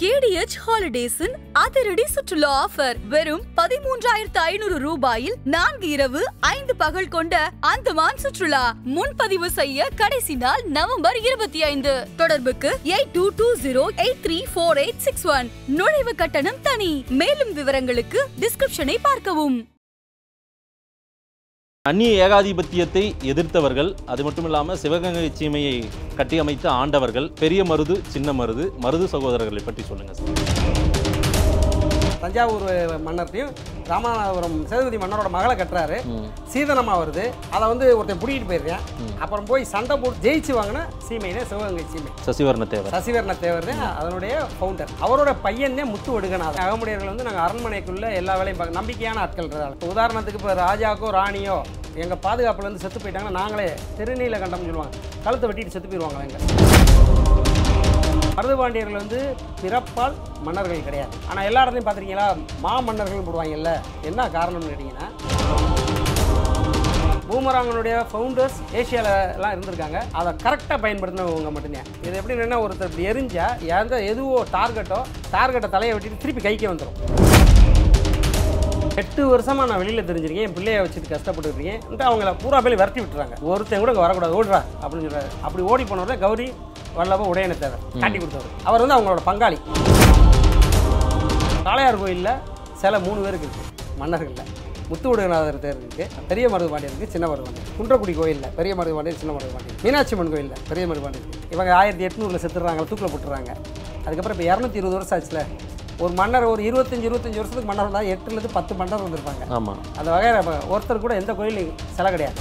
KDH ஹாலிடேஸின் அதிரடி சுற்றுலா offer வெறும் பதிமூன்றாயிரத்து ஐநூறு ரூபாயில் நான்கு இரவு ஐந்து பகல் கொண்ட அந்தமான் சுற்றுலா முன்பதிவு செய்ய கடைசி நாள் நவம்பர் இருபத்தி ஐந்து தொடர்புக்கு eight two two zero eight three four eight six one நுழைவு கட்டணம் தனி மேலும் விவரங்களுக்கு டிஸ்கிரிப்ஷனை பார்க்கவும் அந்நிய ஏகாதிபத்தியத்தை எதிர்த்தவர்கள் அது மட்டும் இல்லாமல் சிவகங்கை சீமையை கட்டியமைத்து ஆண்டவர்கள் பெரிய மருது சின்ன மருது மருது சகோதரர்களை பற்றி சொல்லுங்க சார் தஞ்சாவூர் மன்னர்த்தையும் ராமநாதபுரம் சேதுபதி மன்னரோட மகளை கட்டுறாரு சீதனமா வருது அதை வந்து ஒருத்தன் பிடிக்கிட்டு போயிருக்கேன் அப்புறம் போய் சண்டை போட்டு ஜெயிச்சு வாங்கின சீமையிலே சிவகங்கை சீமை சசிவர்ண தேவர் சசிவர்ண தேவர் தான் அதனுடைய ஃபவுண்டர் அவரோட பையன் தான் முத்து ஒடுகநாதன் அகமுடையர்கள் வந்து நாங்கள் அரண்மனைக்குள்ள எல்லா வேலையும் பார்க்க நம்பிக்கையான ஆட்கள்ன்றதால இப்போ உதாரணத்துக்கு இப்போ ராஜாக்கோ ராணியோ எங்கள் பாதுகாப்புல இருந்து செத்து போயிட்டாங்கன்னா நாங்களே திருநீலகண்டம்னு சொல்லுவாங்க கழுத்தை வெட்டிட்டு செத்து போயிடுவாங்க எங்க மருதுபாண்டியர்கள் வந்து பிறப்பால் மன்னர்கள் கிடையாது ஆனால் எல்லா இடத்துலையும் பார்த்துருக்கீங்களா மா மன்னர்கள் போடுவாங்கல்ல என்ன காரணம்னு கேட்டிங்கன்னா பூமராங்கனுடைய ஃபவுண்டர்ஸ் ஏஷியாவில் எல்லாம் இருந்திருக்காங்க அதை கரெக்டாக பயன்படுத்தினவங்க மட்டும்தான் இது எப்படின்னா ஒருத்தர் இப்படி எரிஞ்சா எந்த எதுவோ டார்கெட்டோ டார்கெட்டை தலையை வெட்டிட்டு திருப்பி கைக்கே வந்துடும் எட்டு வருஷமா நான் வெளியில் தெரிஞ்சிருக்கேன் என் பிள்ளைய வச்சுட்டு கஷ்டப்பட்டு இருக்கேன் அவங்கள பூரா பேர் விரட்டி விட்டுறாங்க ஒருத்தன் கூட இங்கே வரக்கூடாது ஓடுறா அப்படின்னு சொல்றாரு அப்படி ஓடி போனவர் கௌரி வல்லப உடையன தேவர் காட்டி கொடுத்தவர் அவர் வந்து அவங்களோட பங்காளி காளையார் கோயிலில் சில மூணு பேருக்கு இருக்கு மன்னர்களில் முத்துவுடநாதர் தேர் இருக்கு பெரிய மருதுபாண்டியர் இருக்கு சின்ன மருதுபாண்டியர் குன்றக்குடி கோயிலில் பெரிய மருதுபாண்டியர் சின்ன மருதுபாண்டியர் மீனாட்சி அம்மன் கோயிலில் பெரிய மருதுபாண்டியர் இருக்கு. இவங்க ஆயிரத்தி எட்நூறில் செத்துடுறாங்க தூக்கில் போட்டுறாங்க அதுக்கப்புறம் இப்போ இரநூத்தி இருபது வருஷம் ஆச்சுல ஒரு மன்னர் ஒரு இருபத்தஞ்சி இருபத்தஞ்சி வருஷத்துக்கு மன்னர் வந்தால் எட்டுலேருந்து பத்து மன்னர் வந்திருப்பாங்க ஆமாம் அந்த வகையில் ஒருத்தர் கூட எந்த கோயிலும் சிலை கிடையாது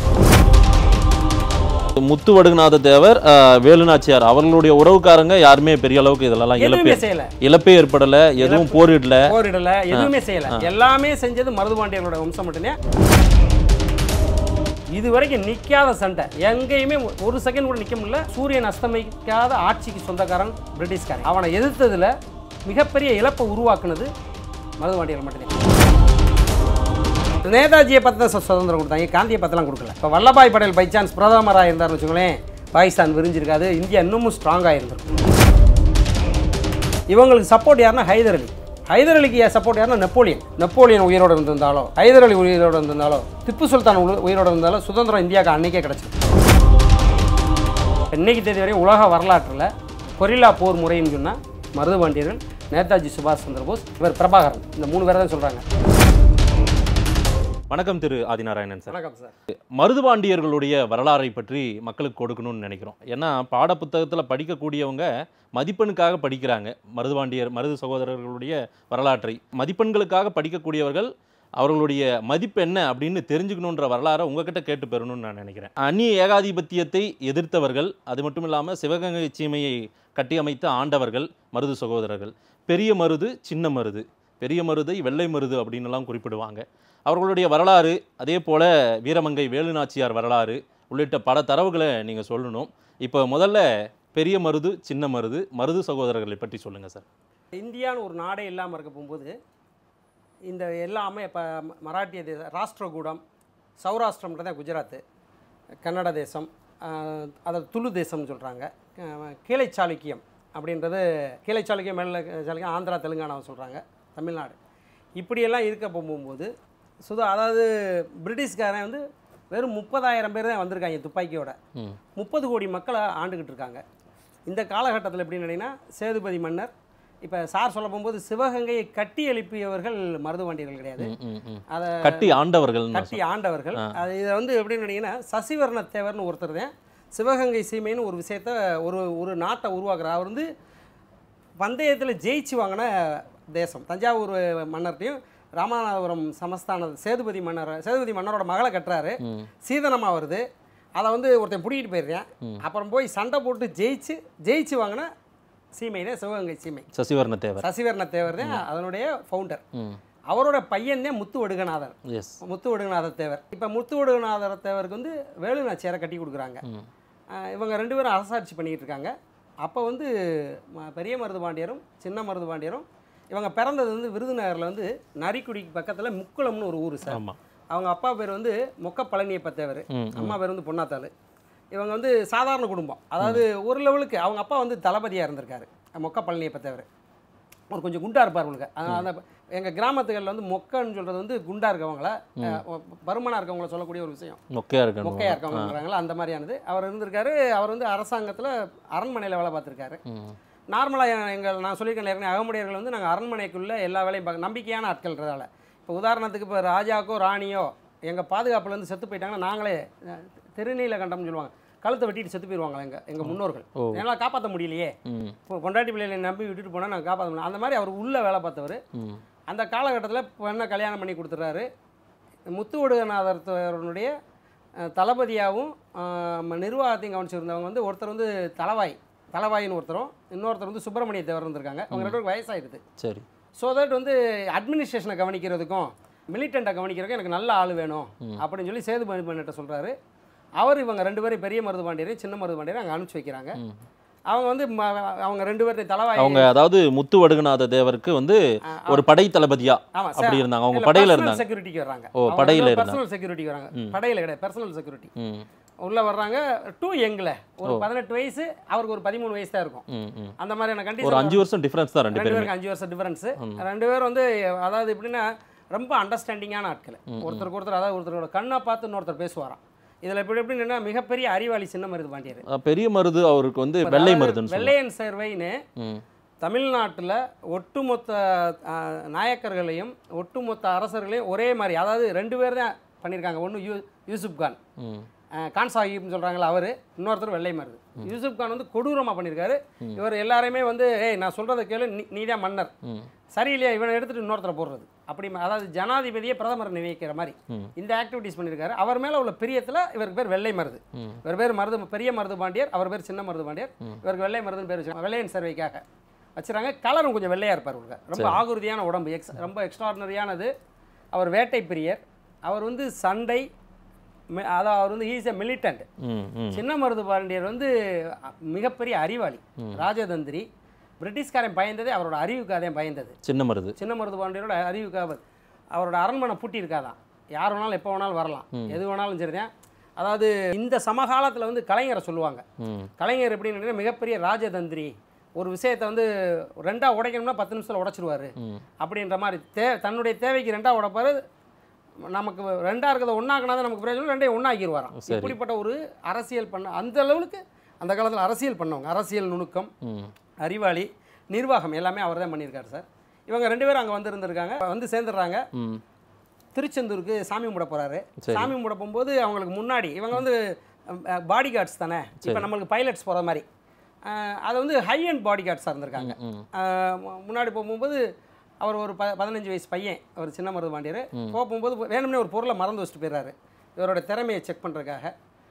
முத்து வடுகநாத தேவர் அஹ், வேலுநாச்சியார் அவர்களுடைய உறவுக்காரங்க யாருமே பெரிய அளவுக்கு இதெல்லாம் எதுவுமே இழப்பே செய்யல இழப்பே ஏற்படல எதுவும் போரிடல போரிடல எதுவுமே செய்யல எல்லாமே செஞ்சது மருதுபாண்டியர்களோட வம்சம் மட்டுமே இது வரைக்கும் நிக்காத சண்டை எங்கேயுமே ஒரு செகண்ட் கூட நிக்க முடியல சூரியன் அஸ்தமிக்காத ஆட்சிக்கு சொந்தக்காரன் பிரிட்டிஷ்காரன் அவனை எதிர்த்ததுல மிகப்பெரிய இழப்பை உருவாக்குனது மருதுபாண்டியர்கள் மட்டுமே நேதாஜியை பற்றி தான் சு- சுதந்திரம் கொடுத்தாங்க காந்தியை பற்றிலாம் கொடுக்கல இப்போ வல்லபாய் படேல் பை சான்ஸ் பிரதமராக இருந்தார்னு வச்சுக்கோங்களேன் பாகிஸ்தான் விரிஞ்சிருக்காது இந்தியா இன்னமும் ஸ்ட்ராங்காக இருந்திருக்கும் இவங்களுக்கு சப்போர்ட் யாருன்னா ஹைதர் அலி ஹைதர் அலிக்கு சப்போர்ட் யாருன்னா நெப்போலியன் நெப்போலியன் உயிரோடு இருந்திருந்தாலோ ஹைதர் அலி உயிரோடு இருந்திருந்தாலோ திப்பு சுல்தான் உள்ள- உயிரோடு இருந்தாலோ சுதந்திரம் இந்தியாவுக்கு அன்னைக்கே கிடச்சிது இன்னைக்கு தேதி வரையும் உலக வரலாற்றில் கொரில்லா போர் முறைன்னு சொன்னால் மருதுபாண்டியர்கள் நேதாஜி சுபாஷ் சந்திர போஸ் இவர் பிரபாகரன் இந்த மூணு பேரை தான் சொல்கிறாங்க வணக்கம் திரு ஆதிநாராயணன் சார் வணக்கம் சார் மருதுபாண்டியர்களுடைய வரலாறை பற்றி மக்களுக்கு கொடுக்கணும்னு நினைக்கிறோம் ஏன்னா பாடப்புத்தகத்தில் படிக்கக்கூடியவங்க மதிப்பெண்ணுக்காக படிக்கிறாங்க மருதுபாண்டியர் மருது சகோதரர்களுடைய வரலாற்றை மதிப்பெண்களுக்காக படிக்கக்கூடியவர்கள் அவர்களுடைய மதிப்பு என்ன அப்படின்னு தெரிஞ்சுக்கணுன்ற வரலாறை உங்ககிட்ட கேட்டு பெறணும்னு நான் நினைக்கிறேன் அந்நிய ஏகாதிபத்தியத்தை எதிர்த்தவர்கள் அது மட்டும் இல்லாமல் சிவகங்கை சீமையை கட்டியமைத்து ஆண்டவர்கள் மருது சகோதரர்கள் பெரிய மருது சின்ன மருது பெரிய மருதை வெள்ளை மருது அப்படின்னுலாம் குறிப்பிடுவாங்க அவர்களுடைய வரலாறு அதே போல் வீரமங்கை வேலுநாச்சியார் வரலாறு உள்ளிட்ட பல தரவுகளை நீங்கள் சொல்லணும் இப்போ முதல்ல பெரிய மருது சின்ன மருது மருது சகோதரர்களை பற்றி சொல்லுங்கள் சார் இந்தியான்னு ஒரு நாடே இல்லாமல் இருக்க போகும்போது இந்த எல்லாமே இப்போ மராட்டிய தேசம் ராஷ்டிரகூடம் சௌராஷ்டிரம்ன்றதான் குஜராத்து கன்னட தேசம் ஆஹ், அதை துளு தேசம்னு சொல்கிறாங்க கீழை சாளுக்கியம் அப்படின்றது கீழை சாளுக்கியம் மேலே சாளுக்கியம் ஆந்திரா தெலுங்கானாவை சொல்கிறாங்க தமிழ்நாடு இப்படியெல்லாம் இருக்க போகும்போது சுதா அதாவது பிரிட்டிஷ்காரன் வந்து வெறும் முப்பதாயிரம் பேர் தான் வந்திருக்காங்க துப்பாக்கியோட ம் முப்பது கோடி மக்களை ஆண்டுகிட்டு இருக்காங்க இந்த காலகட்டத்தில் எப்படின்னு கேட்டிங்கன்னா சேதுபதி மன்னர் இப்போ சார் சொல்ல போகும்போது சிவகங்கையை கட்டி எழுப்பியவர்கள் மருதுபாண்டியர்கள் கிடையாது ம், ம், ம். அதை கட்டி ஆண்டவர்கள் கட்டி ஆண்டவர்கள் அது இதை வந்து எப்படின்னு கேட்டிங்கன்னா சசிவர்ண தேவர்னு ஒருத்தர் தான் சிவகங்கை சீமைன்னு ஒரு விஷயத்த ஒரு ஒரு நாட்டை உருவாக்குறார் அவர் வந்து பந்தயத்தில் ஜெயிச்சு வாங்கின தேசம் தஞ்சாவூர் மன்னர்ட்டையும் ராமநாதபுரம் சமஸ்தான சேதுபதி மன்னர் சேதுபதி மன்னரோட மகளை கட்டுறாரு ம். சீதனமாக வருது அதை வந்து ஒருத்தன் பிடிக்கிட்டு போயிடுறேன் அப்புறம் போய் சண்டை போட்டு ஜெயிச்சு ஜெயிச்சு வாங்கின சீமையிலே சிவகங்கை சீமை சசிவர்ண தேவர் சசிவர்ண தேவர் தான் அதனுடைய ஃபவுண்டர் ம் அவரோட பையன் தான் முத்து வடுகநாதர் எஸ் முத்து வடுகநாத தேவர் இப்போ முத்து வடுகநாதர் தேவருக்கு வந்து வேலுநாச்சியாரை கட்டி கொடுக்குறாங்க ம் ஆஹ் இவங்க ரெண்டு பேரும் அரசாட்சி பண்ணிக்கிட்டு இருக்காங்க அப்போ வந்து ம- பெரிய மருதுபாண்டியரும் சின்ன மருதுபாண்டியரும் இவங்க பிறந்தது வந்து விருதுநகரில் வந்து நரிக்குடிக்கு பக்கத்தில் முக்குளம்னு ஒரு ஊர் சார் ஆமாம் அவங்க அப்பா பேர் வந்து மொக்க பழனியப்ப தேவர் ம், அம்மா பேர் வந்து பொன்னாத்தாள் இவங்க வந்து சாதாரண குடும்பம் அதாவது ஒரு லெவலுக்கு அவங்க அப்பா வந்து தளபதியாக இருந்திருக்காரு மொக்க பழனியப்ப தேவர் ஒரு கொஞ்சம் குண்டா இருப்பார் உங்களுக்கு அந்த- அந்த எங்கள் கிராமத்துகளில் வந்து மொக்கன்னு சொல்கிறது வந்து குண்டா இருக்கவங்கள அஹ், பருமனா இருக்கவங்கள சொல்லக்கூடிய ஒரு விஷயம் மொக்கையா இருக்கணும் மொக்கையா இருக்கவங்கன்றாங்களா அந்த மாதிரியானது அவர் இருந்திருக்காரு அவர் வந்து அரசாங்கத்தில் அரண்மனையில் வேலை பார்த்துருக்காரு ம். நார்மலாக எங்கள் நான் சொல்லியிருக்கேன் ஏற்கனவே அகமுடையர்கள் வந்து நாங்கள் அரண்மனைக்குள்ளே எல்லா வேலையும் பார்க்க நம்பிக்கையான ஆட்கள்ன்றதால இப்போ உதாரணத்துக்கு இப்போ ராஜாக்கோ ராணியோ எங்கள் பாதுகாப்புலேருந்து செத்து போயிட்டாங்கன்னா நாங்களே அஹ், திருநீலகண்டம்னு சொல்லுவாங்க கழுத்தை வெட்டிட்டு செத்து போயிடுவாங்க எங்கள் எங்கள் முன்னோர்கள் ஓ. என்னால் காப்பாற்ற முடியலையே ம் இப்போ கொண்டாட்டி பிள்ளைகளை நம்பி விட்டுட்டு போனால் நாங்கள் காப்பாற்ற முடியல அந்த மாதிரி அவர் உள்ளே வேலை பார்த்தவர் ம் அந்த காலகட்டத்தில் பொண்ணை கல்யாணம் பண்ணி கொடுத்துட்றாரு முத்துவடுகநாதர்னுடைய தளபதியாகவும் அஹ், நிர்வாகத்தையும் கவனிச்சிருந்தவங்க வந்து ஒருத்தர் வந்து தலவாய் தலவாயின்னு ஒருத்தரும் இன்னொருத்தர் வந்து சுப்பிரமணிய தேவர் இருந்திருக்காங்க அவங்க ரெண்டு பேருக்கு வயசாயிருது சரி ஸோ தட் வந்து அட்மினிஸ்ட்ரேஷனை கவனிக்கிறதுக்கும் மிலிட்டண்ட்டை கவனிக்கிறதுக்கும் எனக்கு நல்ல ஆள் வேணும் அப்படின்னு சொல்லி சேது பண்ணிட்ட சொல்கிறாரு அவர் இவங்க ரெண்டு பேரும் பெரிய மருது பாண்டியரையும் சின்ன மருது பாண்டியரையும் அங்கே அனுப்பிச்சு வைக்கிறாங்க ம். அவங்க வந்து ம- அவங்க ரெண்டு பேர்த்தையும் தலவாய் அவங்க அதாவது முத்து வடுகநாத தேவருக்கு வந்து ஒரு படை தளபதியா ஆமா அப்படி இருந்தாங்க அவங்க படையில இருந்தாங்க செக்யூரிட்டிக்கு வர்றாங்க ஓ, படையில இருந்தாங்க. பர்சனல் செக்யூரிட்டிக்கு வராங்க படையில கிடையாது பர்சனல் செக்யூரிட்டி ம் உள்ள வர்றாங்க டூ யங்கில் ஒரு பதினெட்டு வயசு அவருக்கு ஒரு பதிமூணு வயசு தான் இருக்கும் ம் ம் அந்த மாதிரியான ஒரு கண்டிஷன் அஞ்சு வருஷம் டிஃபரன்ஸ் தான் ரெண்டு ரெண்டு பேருமே பேருக்கு அஞ்சு வருஷம் டிஃபரன்ஸ் ரெண்டு பேரும் வந்து அதாவது எப்படின்னா ரொம்ப அண்டர்ஸ்டாண்டிங்கான ஆட்கள் ஒருத்தருக்கு ஒருத்தர் அதாவது ஒருத்தரோட கண்ணை பார்த்து இன்னொருத்தர் பேசுவாராம் இதுல இப்படி எப்படின்னா மிகப்பெரிய அறிவாளி சின்ன மருது பாண்டியர் அஹ் பெரிய மருது அவருக்கு வந்து வெள்ளை மருதுன்னு சொல்லுவாங்க வெள்ளையன் சேர்வைன்னு ம் தமிழ்நாட்டில் ஒட்டுமொத்த ஆ, நாயக்கர்களையும் ஒட்டுமொத்த அரசர்களையும் ஒரே மாதிரி அதாவது ரெண்டு பேர் தான் பண்ணியிருக்காங்க ஒன்று யூ யூசுப் கான் ம் ஆ, கான் சாஹிப்னு சொல்கிறாங்களா அவர் இன்னொருத்தர் வெள்ளை மருது யூசுப் கான் வந்து கொடூரமாக பண்ணியிருக்காரு இவர் எல்லாரையுமே வந்து ஏய் நான் சொல்கிறத கேளு நீ நீ தான் மன்னர் ம் சரியில்லையா இவனை எடுத்துட்டு இன்னொருத்தரை போடுறது அப்படி அதாவது ஜனாதிபதியை பிரதமர் நினைக்கிற மாதிரி ம். இந்த ஆக்டிவிட்டிஸ் பண்ணியிருக்காரு அவர் மேலே உள்ள பிரியத்தில் இவருக்கு பேர் வெள்ளை மருது ம். இவர் பேர் மருது பெரிய மருது பாண்டியர் அவர் பேர் சின்ன மருது பாண்டியர் இவருக்கு வெள்ளை மருதுன்னு பேர் வச்சுருக்காங்க வெள்ளையன் சேர்வைக்காக வச்சுறாங்க கலரும் கொஞ்சம் வெள்ளையாக இருப்பார் இவருக்கு ரொம்ப ஆகுருதியான உடம்பு எக்ஸ் ரொம்ப எக்ஸ்ட்ராடினரியானது அவர் வேட்டை பிரியர் அவர் வந்து சண்டை மி- அதாவது அவர் வந்து ஹீஸ் எ மிலிட்டன்ட் ம் ம் சின்ன மருது பாண்டியர் வந்து அ- மிகப்பெரிய அறிவாளி ராஜதந்திரி பிரிட்டிஷ்காரன் பயந்ததே அவரோட அறிவுக்காக தான் பயந்தது சின்ன மருது சின்ன மருது பாண்டியரோட அறிவுக்காக அவரோட அரண்மனை பூட்டி இருக்காதான் யார் வேணாலும் எப்போ வேணாலும் வரலாம் எது வேணாலும் சரிதான் அதாவது இந்த சமகாலத்தில் வந்து கலைஞரை சொல்லுவாங்க ம் கலைஞர் எப்படின்னு மிகப்பெரிய ராஜதந்திரி ஒரு விஷயத்தை வந்து ரெண்டாக உடைக்கணும்னா பத்து நிமிஷத்தில் உடைச்சிருவாரு ம் அப்படின்ற மாதிரி தே தன்னுடைய தேவைக்கு ரெண்டாக உடைப்பாரு நமக்கு ரெண்டாக இருக்கிறத ஒன்றாக்கினா தான் நமக்கு பிரயோஜனம் ரெண்டையும் ஒன்றாக்கிடுவாராம் சரி. இப்படிப்பட்ட ஒரு அரசியல் பண்ண அந்த அளவுக்கு அந்த காலத்தில் அரசியல் பண்ணவங்க அரசியல் நுணுக்கம் ம் அறிவாளி நிர்வாகம் எல்லாமே அவர் தான் பண்ணியிருக்காரு சார் இவங்க ரெண்டு பேரும் அங்கே வந்திருந்திருக்காங்க வந்து சேர்ந்துடுறாங்க ம் திருச்செந்தூருக்கு சாமி கும்பிட போகிறாரு சரி. சாமி கும்பிட போகும்போது அவங்களுக்கு முன்னாடி இவங்க வந்து பாடி கார்ட்ஸ் தானே இப்போ நம்மளுக்கு பைலட்ஸ் போகிற மாதிரி அஹ், அது வந்து ஹை அண்ட் பாடி கார்ட்ஸாக இருந்திருக்காங்க ம் அஹ், மு- முன்னாடி போகும்போது அவர் ஒரு ப பதினஞ்சு வயசு பையன் ஒரு சின்ன மருது பாண்டியர் போகும்போது வேணும்னே ஒரு பொருளை மறந்து வச்சுட்டு போயிடுறாரு இவரோட திறமையை செக் பண்ணுறதுக்காக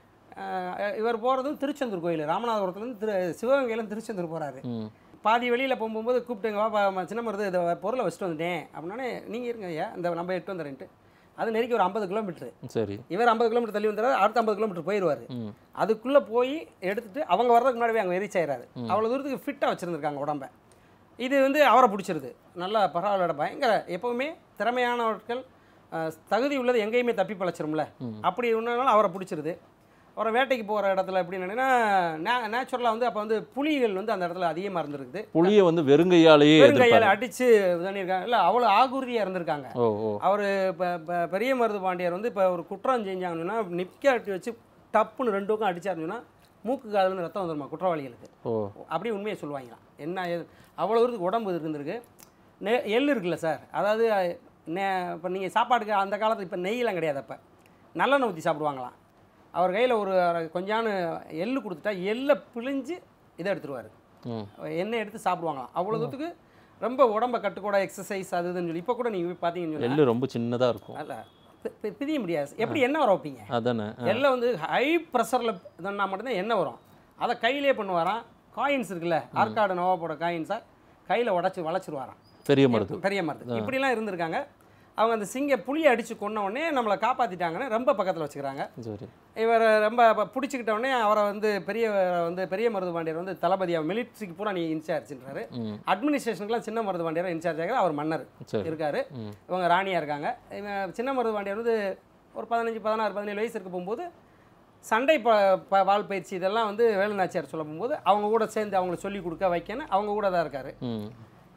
இவர் போகிறதும் திருச்செந்தூர் கோயில் ராமநாதபுரத்துலேருந்து திரு சிவகங்கையிலேருந்து திருச்செந்தூர் போகிறாரு ம் பாதி வெளியில் போகும்போது கூப்பிட்டுங்க வா பா, சின்ன மருது இதை பொருளை வச்சுட்டு வந்துட்டேன் அப்படின்னே நீங்கள் இருங்க ஐயா இந்த நம்ம எட்டு வந்துடுறேன்ட்டு அது நெருக்கி ஒரு ஐம்பது கிலோமீட்டர் சரி இவர் ஐம்பது கிலோமீட்டர் தள்ளி வந்துடுறாரு அடுத்த ஐம்பது கிலோமீட்டர் போயிடுவார் ம் அதுக்குள்ளே போய் எடுத்துட்டு அவங்க வர்றதுக்கு முன்னாடி அங்கே ரீச் ஆயிடுறாரு அவ்வளோ தூரத்துக்கு ஃபிட்டாக வச்சுருந்துருக்காங்க உடம்ப இது வந்து அவரை பிடிச்சிருது நல்லா பரவாயில்ல பயங்கர எப்போவுமே திறமையானவர்கள் அஹ், தகுதி உள்ளது எங்கேயுமே தப்பி பழச்சிரும்ல அப்படி ஒன்றுனாலும் அவரை பிடிச்சிருது அவரை வேட்டைக்கு போகிற இடத்துல எப்படின்னா நேச்சுரலாக வந்து அப்போ வந்து புலிகள் வந்து அந்த இடத்துல அதிகமாக இருந்திருக்குது புளிய வந்து வெறுங்கையாலேயே வெறுங்கையால் எதிர்ப்பாரு அடித்து பண்ணியிருக்காங்க இல்லை அவ்வளோ ஆகுருதியாக இருந்திருக்காங்க ஓ ஓ அவர் இப்போ பெரிய மருது பாண்டியர் வந்து இப்போ ஒரு குற்றம் செஞ்சாங்கன்னா நிற்காட்டி வச்சு டப்புன்னு ரெண்டு பக்கம் அடிச்சாருன்னா மூக்கு காதுலேருந்து ரத்தம் வந்துருமா குற்றவாளிகளுக்கு ஓ அப்படியே உண்மையை சொல்லுவாங்களாம் என்ன ஏது அவ்வளோ தூரத்துக்கு உடம்பு இருந்திருக்கு நெ எள் இருக்குல்ல சார் அதாவது நெ இப்போ நீங்கள் சாப்பாட்டுக்கு அந்த காலத்தில் இப்போ நெய்யெல்லாம் கிடையாது அப்போ நல்லெண்ணெய் ஊற்றி சாப்பிடுவாங்களாம் அவர் கையில் ஒரு கொஞ்சானு எள்ளு கொடுத்துட்டா எள்ளை பிழிஞ்சு இதை எடுத்துருவார் ம் எண்ணெய் எடுத்து சாப்பிடுவாங்களாம் அவ்வளோ தூரத்துக்கு ரொம்ப உடம்ப கட்டுக்கூட எக்ஸசைஸ் அது இதுன்னு சொல்லி இப்போ கூட நீங்கள் போய் பார்த்தீங்கன்னு சொல்லி எள்ளு ரொம்ப சின்னதா இருக்கும் அல்ல பி- பி- பிதிய முடியாது எப்படி எண்ணெய் வர வைப்பீங்க அதானே எல்லாம் வந்து ஹை ப்ரெஷரில் இதனா மட்டும்தான் எண்ணெய் வரும் அதை கையிலே பண்ணுவாராம் காயின்ஸ் இருக்குல்ல ஆற்காடு நவாப்போட காயின்ஸை கையில் உடச்சி வளைச்சிருவாராம் பெரிய மருது பெரிய மருது இப்படிலாம் இருந்திருக்காங்க அவங்க அந்த சிங்க புளியை அடித்து கொன்ன உடனே நம்மளை காப்பாற்றிட்டாங்கன்னு ரொம்ப பக்கத்தில் வச்சுக்கிறாங்க சரி இவர் ரொம்ப ப- பிடிச்சிக்கிட்ட உடனே அவரை வந்து பெரிய வந்து பெரிய மருது பாண்டியர் வந்து தளபதியாக மிலிட்ரிக்கு பூரா நீ இன்சார்ஜ்ன்றாரு ம் அட்மினிஸ்ட்ரேஷனுக்குலாம் சின்ன மருது பாண்டியர் இன்சார்ஜ் ஆகிற அவர் மன்னர் சரி இருக்காரு ம். இவங்க ராணியாக இருக்காங்க இவன் சின்ன மருது பாண்டியர் வந்து ஒரு பதினஞ்சு பதினாறு பதினேழு வயசு இருக்க போகும்போது சண்டை ப ப- வாள் பயிற்சி இதெல்லாம் வந்து வேலுநாச்சியார் சொல்ல போகும்போது அவங்க கூட சேர்ந்து அவங்களுக்கு சொல்லி கொடுக்க வைக்கணும் அவங்க கூட தான் இருக்காரு ம்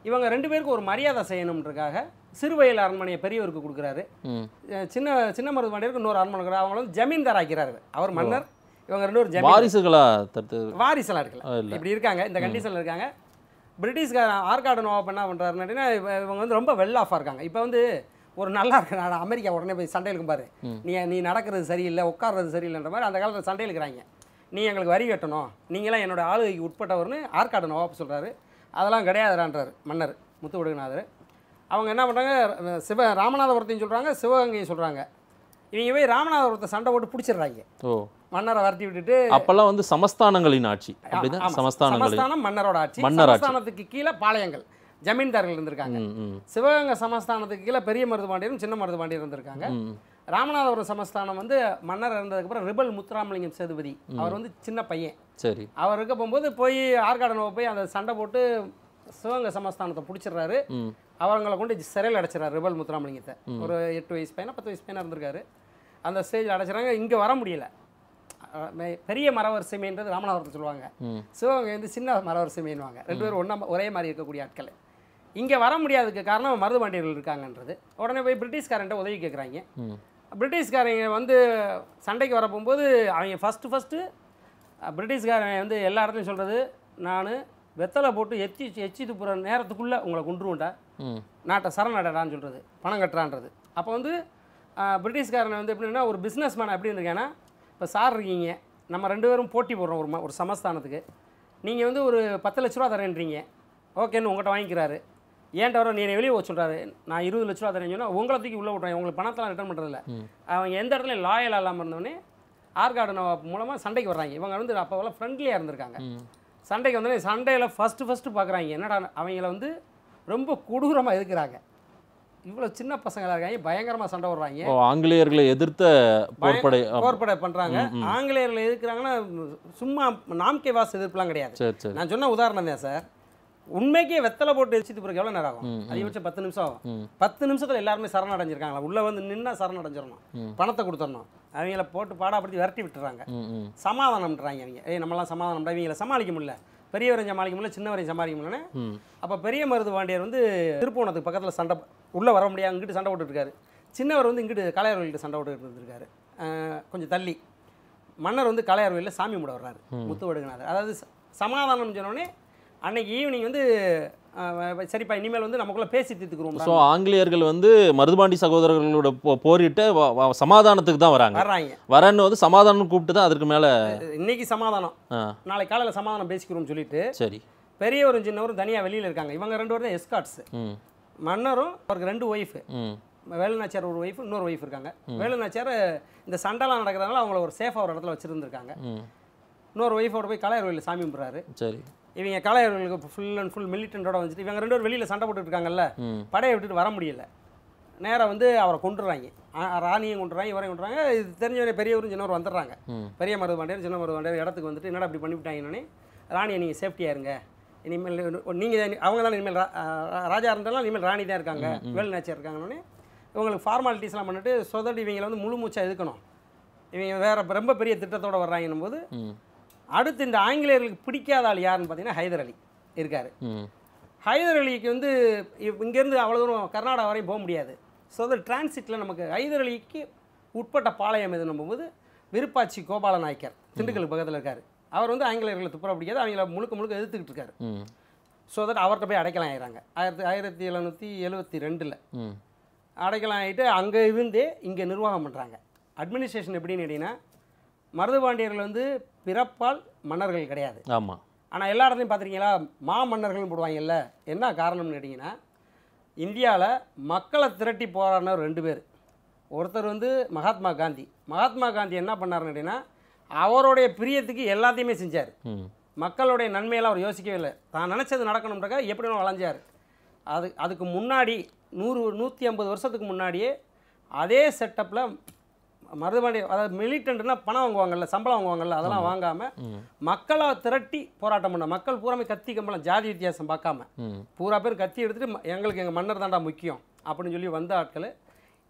இவங்க ரெண்டு பேருக்கு ஒரு மரியாதை செய்யணுன்றதுக்காக சிறுவயல் அரண்மனையை பெரியவருக்கு கொடுக்குறாரு ம் அஹ் சின்ன சின்ன மருது பாண்டியருக்கு இன்னொரு அரண்மனை கொடுக்குறாரு அவங்கள வந்து ஜமீன்தார் ஆக்கிறாரு அவர் மன்னர் இவங்க ரெண்டு பேரும் ஜமீன் வாரிசுகளா தடுத்து வாரிசெல்லாம் இருக்கல ஆ, இல்ல. இப்படி இருக்காங்க இந்த கண்டிஷனில் இருக்காங்க பிரிட்டிஷ்காரன் ஆர்காடு நவாப் என்ன பண்ணுறாருன்னு கேட்டீங்கன்னா, இவ- இவங்க வந்து ரொம்ப வெல் ஆஃபாக இருக்காங்க இப்போ வந்து ஒரு நல்லா இருக்க நாடு அமெரிக்கா உடனே போய் சண்டையில் இருக்கும் பாரு நீ நீ நடக்கிறது சரியில்லை உட்கார்றது சரியில்லைன்ற மாதிரி அந்த காலத்தில் சண்டையில் இருக்கிறாங்க நீ எங்களுக்கு வரி கட்டணும் நீங்களாம் என்னோட ஆளுகைக்கு உட்பட்டவர்னு ஆற்காடு நவாப் சொல்கிறாரு அதெல்லாம் கிடையாதுறான்றாரு மன்னர் முத்து விடுகநாதர் அவங்க என்ன பண்ணுறாங்க சிவ ராமநாதபுரத்தையும் சொல்கிறாங்க சிவகங்கையும் சொல்கிறாங்க இவங்க போய் ராமநாதபுரத்தை சண்டை போட்டு பிடிச்சிடுறாங்க ஓ மன்னரை வரட்டி விட்டுட்டு அப்பெல்லாம் வந்து சமஸ்தானங்களின் ஆட்சி அப்படிதான் ஆமா. சமஸ்தானங்களின் சமஸ்தானம் மன்னரோட ஆட்சி மன்னர் ஆட்சி. சமஸ்தானத்துக்கு கீழே பாளையங்கள் ஜமீன்தார்கள் இருந்திருக்காங்க ம் ம் சிவகங்கை சமஸ்தானத்துக்கு கீழே பெரிய மருது பாண்டியரும் சின்ன மருது பாண்டியர் இருந்திருக்காங்க ம் ராமநாதபுரம் சமஸ்தானம் வந்து மன்னர் இருந்ததுக்கு அப்புறம் ரிபல் முத்துராமலிங்கம் சேதுபதி அவர் வந்து சின்ன பையன் சரி அவர் இருக்க போகும்போது போய் ஆற்காடனவை போய் அந்த சண்டை போட்டு சிவகங்கை சமஸ்தானத்தை பிடிச்சிடுறாரு ம் அவங்களை கொண்டு சிறையில் அடைச்சிடறாரு ரிபல் முத்துராமலிங்கத்தை ஒரு எட்டு வயசு பையனா பத்து வயசு பையனா இருந்திருக்காரு அந்த ஸ்டேஜில் அடைச்சிடறாங்க இங்கே வர முடியல அஹ் மெ- பெரிய மரவரிசை மீன்றது ராமநாதபுரத்தை சொல்லுவாங்க ம் சிவகங்கை வந்து சின்ன மரவரிசை மீன்வாங்க ரெண்டு பேரும் ஒன்றா ஒரே மாதிரி இருக்கக்கூடிய ஆட்கள் இங்கே வர முடியாததுக்கு காரணம் மருது பாண்டியர்கள் இருக்காங்கன்றது உடனே போய் பிரிட்டிஷ்காரன்ட்ட உதவி கேட்குறாங்க ம் பிரிட்டிஷ்காரங்க வந்து சண்டைக்கு வர போகும்போது அவங்க ஃபஸ்ட்டு ஃபஸ்ட்டு பிரிட்டிஷ்காரன் வந்து எல்லா இடத்துலையும் சொல்கிறது நான் வெத்தலை போட்டு எச்சி எச்சி துப்புற நேரத்துக்குள்ளே உங்களை கொண்டுருவேன்டா ம் நாட்டை சரணடைடான்னு சொல்கிறது பணம் கட்டுறான்றது அப்போ வந்து ஆஹ், பிரிட்டிஷ்காரன் வந்து எப்படின்னா ஒரு பிஸ்னஸ் மேன் எப்படி இருந்திருக்கேன்னா இப்போ சார் இருக்கீங்க நம்ம ரெண்டு பேரும் போட்டி போடுறோம் ஒரு ம ஒரு சமஸ்தானத்துக்கு நீங்கள் வந்து ஒரு பத்து லட்ச ரூபா தரேன்றீங்க ஓகேன்னு உங்கள்கிட்ட வாங்கிக்கிறாரு ஏன்ட்ட வர நீ என்னை வெளியே போக சொல்கிறாரு நான் இருபது லட்ச ரூபா தரேன்னு சொன்னால் உங்களை தூக்கி உள்ளே விட்றேன் உங்களுக்கு பணத்தெல்லாம் ரிட்டர்ன் பண்ணுறதில்ல அவங்க எந்த இடத்துல லாயல் இல்லாமல் இருந்தோடனே ஆர்கார்டு நவாப் மூலமாக சண்டைக்கு வர்றாங்க இவங்க வந்து அப்போவெல்லாம் ஃப்ரெண்ட்லியாக இருந்திருக்காங்க ம் சண்டைக்கு வந்தோடனே சண்டையில் ஃபஸ்ட்டு ஃபஸ்ட்டு பார்க்குறாங்க என்னடா அவங்கள வந்து ரொம்ப கொடூரமாக எதிர்க்கிறாங்க இவ்வளோ சின்ன பசங்களாக இருக்காங்க பயங்கரமாக சண்டை விடுறாங்க ஓ ஆங்கிலேயர்களை எதிர்த்த போர்ப்படை ஆ, போர்படை பண்ணுறாங்க ஆங்கிலேயர்கள் எதிர்க்கிறாங்கன்னா சும்மா நாம்கே வாஸ் எதிர்ப்புலாம் கிடையாது சரி சரி நான் சொன்ன உதாரணம் தான் சார் உண்மைக்கே வெத்தலை போட்டு எரிச்சிட்டு பிறகு எவ்வளோ நேரம் ஆகும் அதிகபட்சம் பத்து நிமிஷம் ஆகும் ம். பத்து நிமிஷத்தில் எல்லாருமே சரணடைஞ்சிருக்காங்களா உள்ளே வந்து நின்னா சரணடைஞ்சிடணும் பணத்தை கொடுத்துடணும் அவங்கள போட்டு பாடாப்படுத்தி விரட்டி விட்டுறாங்க ம் ம் சமாதானம்ன்றாங்க அவங்க ஏய் நம்மலாம் சமாதானம் இவங்களை சமாளிக்க முடியல பெரியவரையும் சமாளிக்க முடியல சின்னவரையும் சமாளிக்க முடியலன்னு ம் அப்போ பெரிய மருது பாண்டியர் வந்து திருப்போணத்துக்கு பக்கத்தில் சண்டை உள்ளே வர முடியாது இங்கிட்டு சண்டை போட்டுட்டு இருக்காரு சின்னவர் வந்து இங்கிட்டு கலையர்வழிகிட்ட சண்டை போட்டுக்கிட்டு இருந்திருக்காரு அஹ் கொஞ்சம் தள்ளி மன்னர் வந்து கலையர்வழியில் சாமி கும்பிட வர்றாரு முத்து வடுகநாதர் அதாவது ச- சமாதானம் சொன்னோடனே அன்னைக்கு ஈவினிங் வந்து அஹ், சரிப்பா இனிமேல் வந்து நமக்குள்ளே பேசி தீர்த்துக்குருவோம் ஸோ ஆங்கிலேயர்கள் வந்து மருதுபாண்டி சகோதரர்களோட போ- போரிட்டு வ- வ- சமாதானத்துக்கு தான் வராங்க வர்றாங்க வரன்னு வந்து சமாதானம் கூப்பிட்டு தான் அதற்கு மேலே இன்னைக்கு சமாதானம் ஆ நாளைக்கு காலையில் சமாதானம் பேசிக்கிறோம்னு சொல்லிட்டு சரி பெரியவரும் சின்னவரும் தனியாக வெளியில் இருக்காங்க இவங்க ரெண்டு பேரும் தான் எஸ்காட்ஸ் ம் மன்னரும் அவருக்கு ரெண்டு ஒய்ஃபு ம் வேலுநாச்சியார் ஒரு ஒய்ஃப் இன்னொரு ஒய்ஃப் இருக்காங்க வேலுநாச்சியார் இந்த சண்டைலாம் நடக்கிறதுனால அவங்கள ஒரு சேஃபாக ஒரு இடத்துல வச்சுருந்துருக்காங்க ம் இன்னொரு ஒய்ஃபோட போய் கலையர் கோயிலில் சாமி கும்பிட்றாரு சரி இவங்க கலையர் கோயிலுக்கு ஃபுல் அண்ட் ஃபுல் மிலிட்டண்டோட வந்துட்டு இவங்க ரெண்டு பேரும் வெளியில் சண்டை போட்டுட்டு இருக்காங்கல்ல ம் படையை விட்டுட்டு வர முடியல நேராக வந்து அவரை கொண்டுறாங்க ராணியும் கொண்டுறாங்க இவரையும் கொண்டுறாங்க இது தெரிஞ்சவனே பெரியவரும் சின்னவர் வந்துடுறாங்க ம் பெரிய மருது பாண்டியர் சின்ன மருது பாண்டியர் இடத்துக்கு வந்துட்டு என்னடா இப்படி பண்ணிவிட்டாங்கன்னே ராணியை நீங்கள் சேஃப்டியாக இருங்க இனிமேல் நீங்கள் அவங்க தான் இனிமேல் ரா- ஆ, ராஜா இருந்தாலும் இனிமேல் ராணி தான் இருக்காங்க வேலு நாச்சியார் இருக்காங்கன்னே இவங்களுக்கு ஃபார்மாலிட்டிஸ்லாம் பண்ணிட்டு சொதடி இவங்களை வந்து முழு மூச்சா எதுக்கணும் இவங்க வேற ரொம்ப பெரிய திட்டத்தோட வர்றாங்கன்னும் போது ம் அடுத்து இந்த ஆங்கிலேயர்களுக்கு பிடிக்காத ஆள் யாருன்னு பார்த்தீங்கன்னா ஹைதர் அலி இருக்கார் ம் ஹைதர் அலிக்கு வந்து இ- இங்கேருந்து அவ்வளோ தூரம் கர்நாடகா வரையும் போக முடியாது ஸோ அது டிரான்சிட்டில் நமக்கு ஹைதர் அலிக்கு உட்பட்ட பாளையம் எதுன்னும் போது விருப்பாச்சி கோபால நாயக்கர் திண்டுக்கல் பக்கத்தில் இருக்கார் அவர் வந்து ஆங்கிலேயர்களை துப்புற பிடிக்காது அவங்கள முழுக்க முழுக்க எதிர்த்துக்கிட்டு இருக்காரு ம் ஸோ தட் அவர்கிட்ட போய் அடைக்கலாம் ஆயிடுறாங்க ஆயிரத்தி ஆயிரத்தி எழுநூற்றி எழுபத்தி ரெண்டில் ம் அடைக்கலாம் ஆகிட்டு அங்கே இருந்தே இங்கே நிர்வாகம் பண்ணுறாங்க அட்மினிஸ்ட்ரேஷன் எப்படின்னு கேட்டிங்கன்னா மருதுபாண்டியர்கள் வந்து பிறப்பால் மன்னர்கள் கிடையாது ஆமாம் ஆனால் எல்லா இடத்துலையும் பார்த்துருக்கீங்களா மா மன்னர்கள்னு போடுவாங்கல்ல என்ன காரணம்னு கேட்டிங்கன்னா இந்தியாவில் மக்களை திரட்டி போராடினவர் ரெண்டு பேர் ஒருத்தர் வந்து மகாத்மா காந்தி மகாத்மா காந்தி என்ன பண்ணாருன்னு கேட்டிங்கன்னா அவருடைய பிரியத்துக்கு எல்லாத்தையுமே செஞ்சார் ம் மக்களுடைய நன்மையெல்லாம் அவர் யோசிக்கவே இல்லை தான் நினச்சது நடக்கணுன்றக்கா எப்படி வேணும் வளைஞ்சார் அது அதுக்கு முன்னாடி நூறு நூற்றி ஐம்பது வருஷத்துக்கு முன்னாடியே அதே செட்டப்பில் மருதுபாண்டி அதாவது மிலிட்டன்ட்னா பணம் வாங்குவாங்கல்ல சம்பளம் வாங்குவாங்கல்ல அதெல்லாம் வாங்காமல் மக்களை திரட்டி போராட்டம் பண்ண மக்கள் பூராமே கத்தி கம்பளம் ஜாதி வித்தியாசம் பார்க்காம ம் பூரா பேர் கத்தி எடுத்துட்டு ம- எங்களுக்கு எங்கள் மன்னர் தான்டா முக்கியம் அப்படின்னு சொல்லி வந்த ஆட்கள்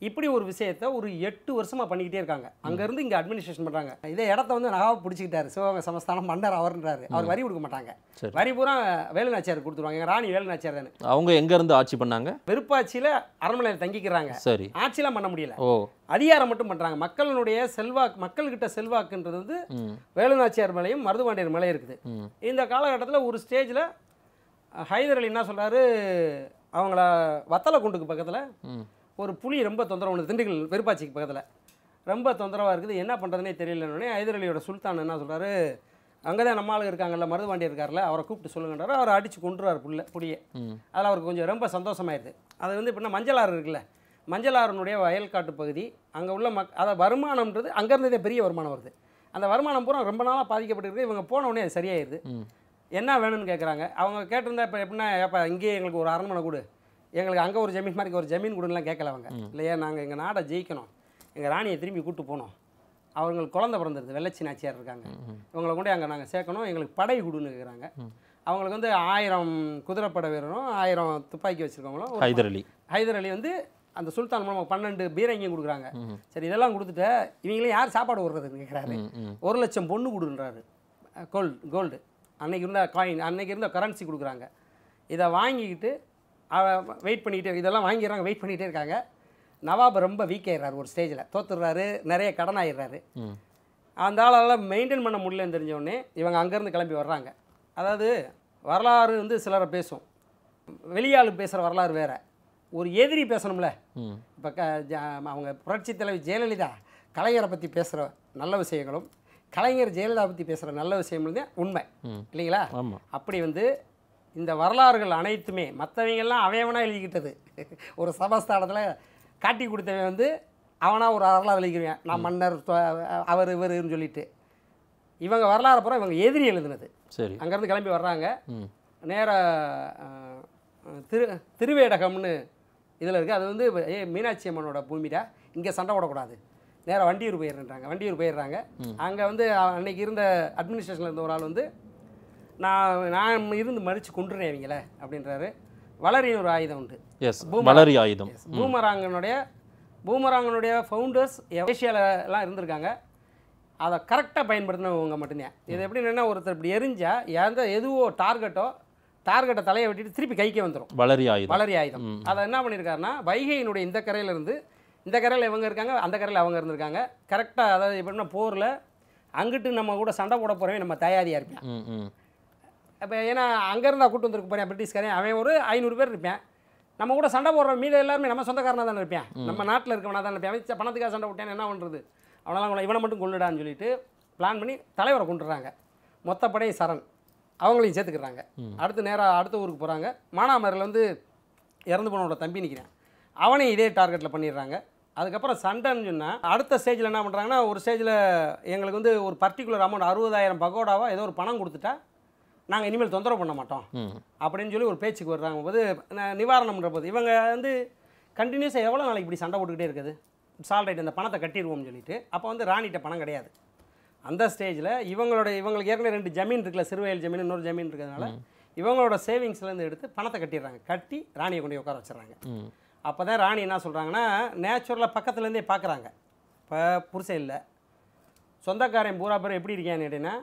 இப்படி ஒரு விஷயத்த ஒரு எட்டு வருஷமா பண்ணிக்கிட்டே இருக்காங்க அங்கேருந்து இங்கே அட்மினிஸ்ட்ரேஷன் பண்ணுறாங்க இதே இடத்த வந்து நகாவை பிடிச்சிக்கிட்டாரு சிவகங்கை சமஸ்தானம் மன்னர் அவர்ன்றாரு அவர் வரி கொடுக்க மாட்டாங்க சரி. வரி பூரா வேலுநாச்சியார் கொடுத்துருவாங்க எங்கள் ராணி வேலுநாச்சியார் தானே அவங்க எங்க இருந்து ஆட்சி பண்ணாங்க விருப்பாட்சியில் அரண்மனையில் தங்கிக்கிறாங்க சரி ஆட்சிலாம் பண்ண முடியல ஓ அதிகாரம் மட்டும் பண்ணுறாங்க மக்களினுடைய செல்வாக்கு மக்கள்கிட்ட செல்வாக்குன்றது வந்து ம் வேலுநாச்சியார் மேலையும் மருதுபாண்டியர் மேலே இருக்குது ம் இந்த காலகட்டத்தில் ஒரு ஸ்டேஜில் ஹைதர் அலி என்ன சொல்றாரு அவங்கள வத்தலை குண்டுக்கு பக்கத்தில் ம் ஒரு புலி ரொம்ப தொந்தரவு பண்ணுது திண்டுக்கல் வெறுப்பாச்சிக்கு பக்கத்தில் ரொம்ப தொந்தரவாக இருக்குது என்ன பண்ணுறதுனே தெரியலன்னு ஹைதர் அலியோட சுல்தான் என்ன சொல்றாரு அங்கே தான் நம்ம ஆளுங்க இருக்காங்கல்ல மருதுபாண்டியர் இருக்கார்ல அவரை கூப்பிட்டு சொல்லுங்கன்றாரு அவரை அடித்து கொண்டுருவார் புள்ள புளியை ம் அதில் அவருக்கு கொஞ்சம் ரொம்ப சந்தோஷமாயிருது அது வந்து எப்படின்னா மஞ்சளாறு இருக்குல்ல மஞ்சளாறுனுடைய வயல்காட்டு பகுதி அங்கே உள்ள மக் அதை வருமானம்ன்றது அங்கேருந்ததே பெரிய வருமானம் வருது அந்த வருமானம் பூரா ரொம்ப நாளாக பாதிக்கப்பட்டிருக்கு இவங்க போன உடனே அது சரியாயிருது ம் என்ன வேணும்னு கேட்குறாங்க அவங்க கேட்டிருந்தா இப்போ எப்படின்னா ஏப்பா இங்கேயே எங்களுக்கு ஒரு அரண்மனை கொடு எங்களுக்கு அங்கே ஒரு ஜமீன் மாதிரி ஒரு ஜமீன் கொடுன்னுலாம் கேட்கல அவங்க இல்லையா நாங்கள் எங்கள் நாடை ஜெயிக்கணும் எங்கள் ராணியை திரும்பி கூட்டு போனோம் அவங்களுக்கு குழந்தை பிறந்திருது வெள்ளச்சி நாச்சியார் இருக்காங்க இவங்களை கொண்டு அங்கே நாங்கள் சேர்க்கணும் எங்களுக்கு படை கொடுன்னு கேட்குறாங்க அவங்களுக்கு வந்து ஆயிரம் குதிரைப்படை வீரரும் ஆயிரம் துப்பாக்கி வச்சுருக்கவங்களும் ஒரு ஹைதர் அலி ஹைதர் அலி வந்து அந்த சுல்தான் மூலமாக பன்னெண்டு பீரங்கியும் கொடுக்குறாங்க சரி இதெல்லாம் கொடுத்துட்டு இவங்களையும் யார் சாப்பாடு விடுறதுன்னு கேட்குறாரு ம் ம் ஒரு லட்சம் பொண்ணு கொடுன்றாரு கோல்டு கோல்டு அன்னைக்கு இருந்த காயின் அன்னைக்கு இருந்த கரன்சி கொடுக்குறாங்க இதை வாங்கிக்கிட்டு வெயிட் பண்ணிக்கிட்டே இதெல்லாம் வாங்கிடுறாங்க வெயிட் பண்ணிகிட்டே இருக்காங்க நவாப் ரொம்ப வீக் ஆயிடுறாரு ஒரு ஸ்டேஜில் தோத்துடுறாரு நிறைய கடன் ஆயிடுறாரு ம் அந்த ஆளால் மெயின்டைன் பண்ண முடியலன்னு தெரிஞ்ச உடனே இவங்க அங்கேருந்து கிளம்பி வர்றாங்க அதாவது வரலாறு வந்து சிலரை பேசும் வெளியாள் பேசுகிற வரலாறு வேற ஒரு எதிரி பேசணும்ல ம் இப்போ க ஜ- அவங்க புரட்சித் தலைவி ஜெயலலிதா கலைஞரை பற்றி பேசுகிற நல்ல விஷயங்களும் கலைஞர் ஜெயலலிதா பற்றி பேசுகிற நல்ல விஷயங்களும் தான் உண்மை ம் இல்லைங்களா ஆமாம் அப்படி வந்து இந்த வரலாறுகள் அனைத்துமே மற்றவங்கெல்லாம் அவனா எழுதிக்கிட்டது ஒரு சமஸ்தானத்தில் காட்டி கொடுத்தவன் வந்து அவனா ஒரு வரலாறு எழுதிக்கிறவன் நான் மன்னர் தொ- அவர் இவருன்னு சொல்லிட்டு இவங்க வரலாறு பூரா இவங்க எதிரி எழுதுனது சரி அங்கேருந்து கிளம்பி வர்றாங்க ம் நேராக திரு திருவேடகம்னு இதில் இருக்குது அது வந்து ஏ மீனாட்சி அம்மனோட பூமிடா இங்கே சண்டை போடக்கூடாது நேராக வண்டியூர் போயிடுறாங்க வண்டியூர் போயிடுறாங்க அங்கே வந்து அ- அன்னைக்கு இருந்த அட்மினிஸ்ட்ரேஷனில் இருந்த ஒரு ஆள் வந்து நான் நான் இருந்து மறித்து கொண்டுறேன் இவங்கள அப்படின்றாரு வளரின் ஒரு ஆயுதம் உண்டு எஸ் வளரி ஆயுதம் பூமராங்கனுடைய பூமராங்கனுடைய ஃபவுண்டர்ஸ் ஏஷியாலலாம் இருந்திருக்காங்க அதை கரெக்டாக பயன்படுத்தினவங்க மட்டும்தான் இது எப்படின்னா ஒருத்தர் இப்படி எரிஞ்சா எந்த எதுவோ டார்கெட்டோ டார்கெட்டை தலையை வெட்டிட்டு திருப்பி கைக்கே வந்துடும் வளரி ஆயுதம் வளரி ஆயுதம் அதை என்ன பண்ணியிருக்காருன்னா வைகையினுடைய இந்த கரையில இருந்து இந்த கரையில் இவங்க இருக்காங்க அந்த கரையில் அவங்க இருந்திருக்காங்க கரெக்டாக அதாவது எப்படின்னா போரில் அங்கிட்டு நம்ம கூட சண்டை போட போகிறவன் நம்ம தயாரியாக இருப்பேன் ம் ம் இப்போ ஏன்னா அங்கேருந்தா கூட்டு வந்திருக்க போகிறேன் பிரிட்டிஷ்காரன் அவன் ஒரு ஐநூறு பேர் இருப்பேன் நம்ம கூட சண்டை போடுற மீது எல்லாருமே நம்ம சொந்தக்காரனாக தானே இருப்பேன் நம்ம நாட்டில் இருக்கவனா தானே இருப்பேன் அவன் பணத்துக்காக சண்டை போட்டேன் என்ன பண்ணுறது அவனெல்லாம் கொள்ள இவனை மட்டும் கொள்ளுடான்னு சொல்லிட்டு பிளான் பண்ணி தலைவரை கொண்டுறாங்க மொத்த படையும் சரண் அவங்களையும் சேர்த்துக்கிறாங்க அடுத்து நேராக அடுத்த ஊருக்கு போகிறாங்க மானாமரில் வந்து இறந்து போனவனோட தம்பி நிற்கிறேன் அவனையும் இதே டார்கெட்டில் பண்ணிடுறாங்க அதுக்கப்புறம் சண்டைன்னு சொன்னால் அடுத்த ஸ்டேஜில் என்ன பண்ணுறாங்கன்னா ஒரு ஸ்டேஜில் எங்களுக்கு வந்து ஒரு பர்டிகுலர் அமௌண்ட் அறுபதாயிரம் பகோடாவோ ஏதோ ஒரு பணம் கொடுத்துட்டா நாங்கள் இனிமேல் தொந்தரவு பண்ண மாட்டோம் ம் அப்படின்னு சொல்லி ஒரு பேச்சுக்கு வர்றாங்க போது ந- நிவாரணம்ன்ற போது இவங்க வந்து கண்டினியூஸாக எவ்வளோ நாளைக்கு இப்படி சண்டை போட்டுக்கிட்டே இருக்குது சால்ரைட் அந்த பணத்தை கட்டிடுவோம்னு சொல்லிட்டு அப்போ வந்து ராணிகிட்ட பணம் கிடையாது அந்த ஸ்டேஜில் இவங்களோட இவங்களுக்கு ஏற்கனவே ரெண்டு ஜமீன் இருக்குல்ல சிறுவயல் ஜமீன் இன்னொரு ஜமீன் இருக்கிறதுனால இவங்களோட சேவிங்ஸ்லேருந்து எடுத்து பணத்தை கட்டிடுறாங்க கட்டி ராணியை கொண்டு போய் உட்கார வச்சிடுறாங்க ம் அப்போ தான் ராணி என்ன சொல்கிறாங்கன்னா நேச்சுரலாக பக்கத்துலேருந்தே பார்க்குறாங்க இப்போ புருஷன் இல்லை சொந்தக்காரன் பூரா பேர் எப்படி இருக்கான்னு கேட்டீங்கன்னா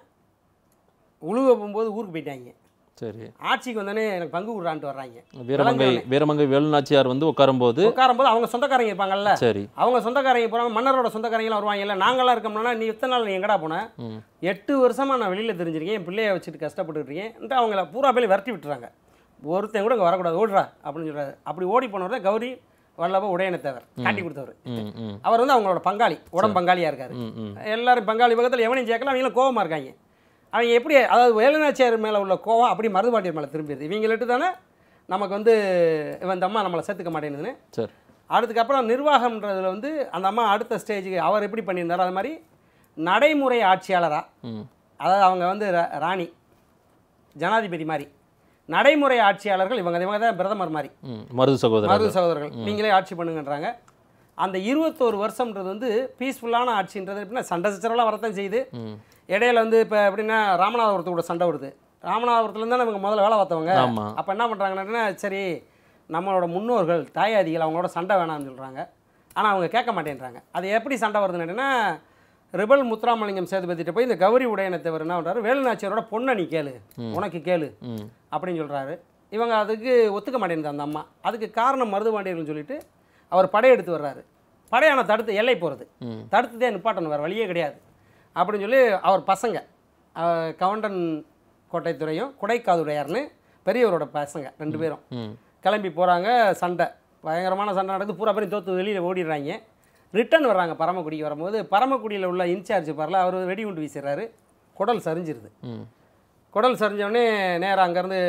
உழுவ போகும்போது ஊருக்கு போயிட்டாங்க சரி ஆட்சிக்கு வந்தோடனே எனக்கு பங்கு விடுறான்ட்டு வர்றாங்க வீரமங்கை வீரமங்கை வேலுநாச்சியார் வந்து உட்காரும்போது உட்காரும்போது அவங்க சொந்தக்காரங்க இருப்பாங்கல்ல சரி அவங்க சொந்தக்காரங்க போகிறாங்க மன்னரோட சொந்தக்காரங்களாம் வருவாங்கல்ல நாங்களாம் இருக்கோம்னா நீ இத்தனை நாள் நீ எங்கடா போன ம் எட்டு வருஷமா நான் வெளியில் தெரிஞ்சிருக்கேன் என் பிள்ளைய வச்சுட்டு கஷ்டப்பட்டுட்டு இருக்கேன் அவங்கள பூரா பேர் விரட்டி விட்டுறாங்க ஒருத்தன் கூட இங்கே வரக்கூடாது ஓடுறா அப்படின்னு சொல்றாரு அப்படி ஓடி போனவர் தான் கௌரி வல்லப உடையனத்தவர் காட்டி கொடுத்தவர் ம் ம் அவர் வந்து அவங்களோட பங்காளி உடம்பு பங்காளியாக இருக்காரு ம் ம் எல்லாரும் பங்காளி பக்கத்தில் எவனையும் சேர்க்கல அவங்களும் கோவமா இருக்காங்க அவங்க எப்படி அதாவது வேலுநாச்சியார் மேலே உள்ள கோவம் அப்படி மருதுபாண்டியர் மேலே திரும்பிடுது இவங்கள்ட்ட தானே நமக்கு வந்து இவன் இந்த அம்மா நம்மளை சேர்த்துக்க மாட்டேங்குதுன்னு சரி அதுக்கப்புறம் நிர்வாகம்ன்றதுல வந்து அந்த அம்மா அடுத்த ஸ்டேஜுக்கு அவர் எப்படி பண்ணியிருந்தாரோ அது மாதிரி நடைமுறை ஆட்சியாளராக ம் அதாவது அவங்க வந்து ர- ராணி ஜனாதிபதி மாதிரி நடைமுறை ஆட்சியாளர்கள் இவங்க இவங்க தான் பிரதமர் மாதிரி ம் மருது சகோதரர் மருது சகோதரர்கள் நீங்களே ஆட்சி பண்ணுங்கன்றாங்க அந்த இருபத்தோரு வருஷம்ன்றது வந்து பீஸ்ஃபுல்லான ஆட்சின்றது எப்படின்னா சண்டை சச்சரவெல்லாம் வரத்தான் செய்யுது ம் இடையில வந்து இப்போ எப்படின்னா ராமநாதபுரத்து கூட சண்டை வருது ராமநாதபுரத்துலேருந்து தான் இவங்க முதல்ல வேலை பார்த்தவங்க ஆமா அப்போ என்ன பண்ணுறாங்கன்னா சரி நம்மளோட முன்னோர்கள் தாயாதிகள் அவங்களோட சண்டை வேணாம்னு சொல்கிறாங்க ஆனால் அவங்க கேட்க மாட்டேன்றாங்க அது எப்படி சண்டை வருதுன்னு கேட்டீங்கன்னா ரிபல் முத்துராமலிங்கம் சேதுபதிட்ட போய் இந்த கௌரி உடையனத்தவர் என்ன பண்ணுறாரு வேலுநாச்சியாரோட பொண்ணை நீ கேளு உனக்கு கேளு ம் அப்படின்னு சொல்கிறாரு இவங்க அதுக்கு ஒத்துக்க மாட்டேங்குது அந்த அம்மா அதுக்கு காரணம் மருதுபாண்டியர்கள்னு சொல்லிட்டு அவர் படையெடுத்து வர்றாரு படையான தடுத்து எல்லை போகிறது ம். தடுத்துதே நிப்பாட்டணும் வேறு வழியே கிடையாது அப்படின்னு சொல்லி அவர் பசங்க அஹ், கவுண்டன் கோட்டைத்துறையும் குடைக்காதுடையார்னு பெரியவரோட பசங்க ரெண்டு பேரும் ம் கிளம்பி போகிறாங்க சண்டை பயங்கரமான சண்டை நடக்குது பூரா பேரும் தோத்து வெளியில் ஓடிடுறாங்க ரிட்டர்ன் வர்றாங்க பரமக்குடிக்கு வரும்போது பரமக்குடியில் உள்ள இன்சார்ஜ் பாரில் அவர் வெடிகுண்டு வீசிடுறாரு குடல் சரிஞ்சிருது ம் குடல் சரிஞ்சோடனே நேராக அங்கேருந்து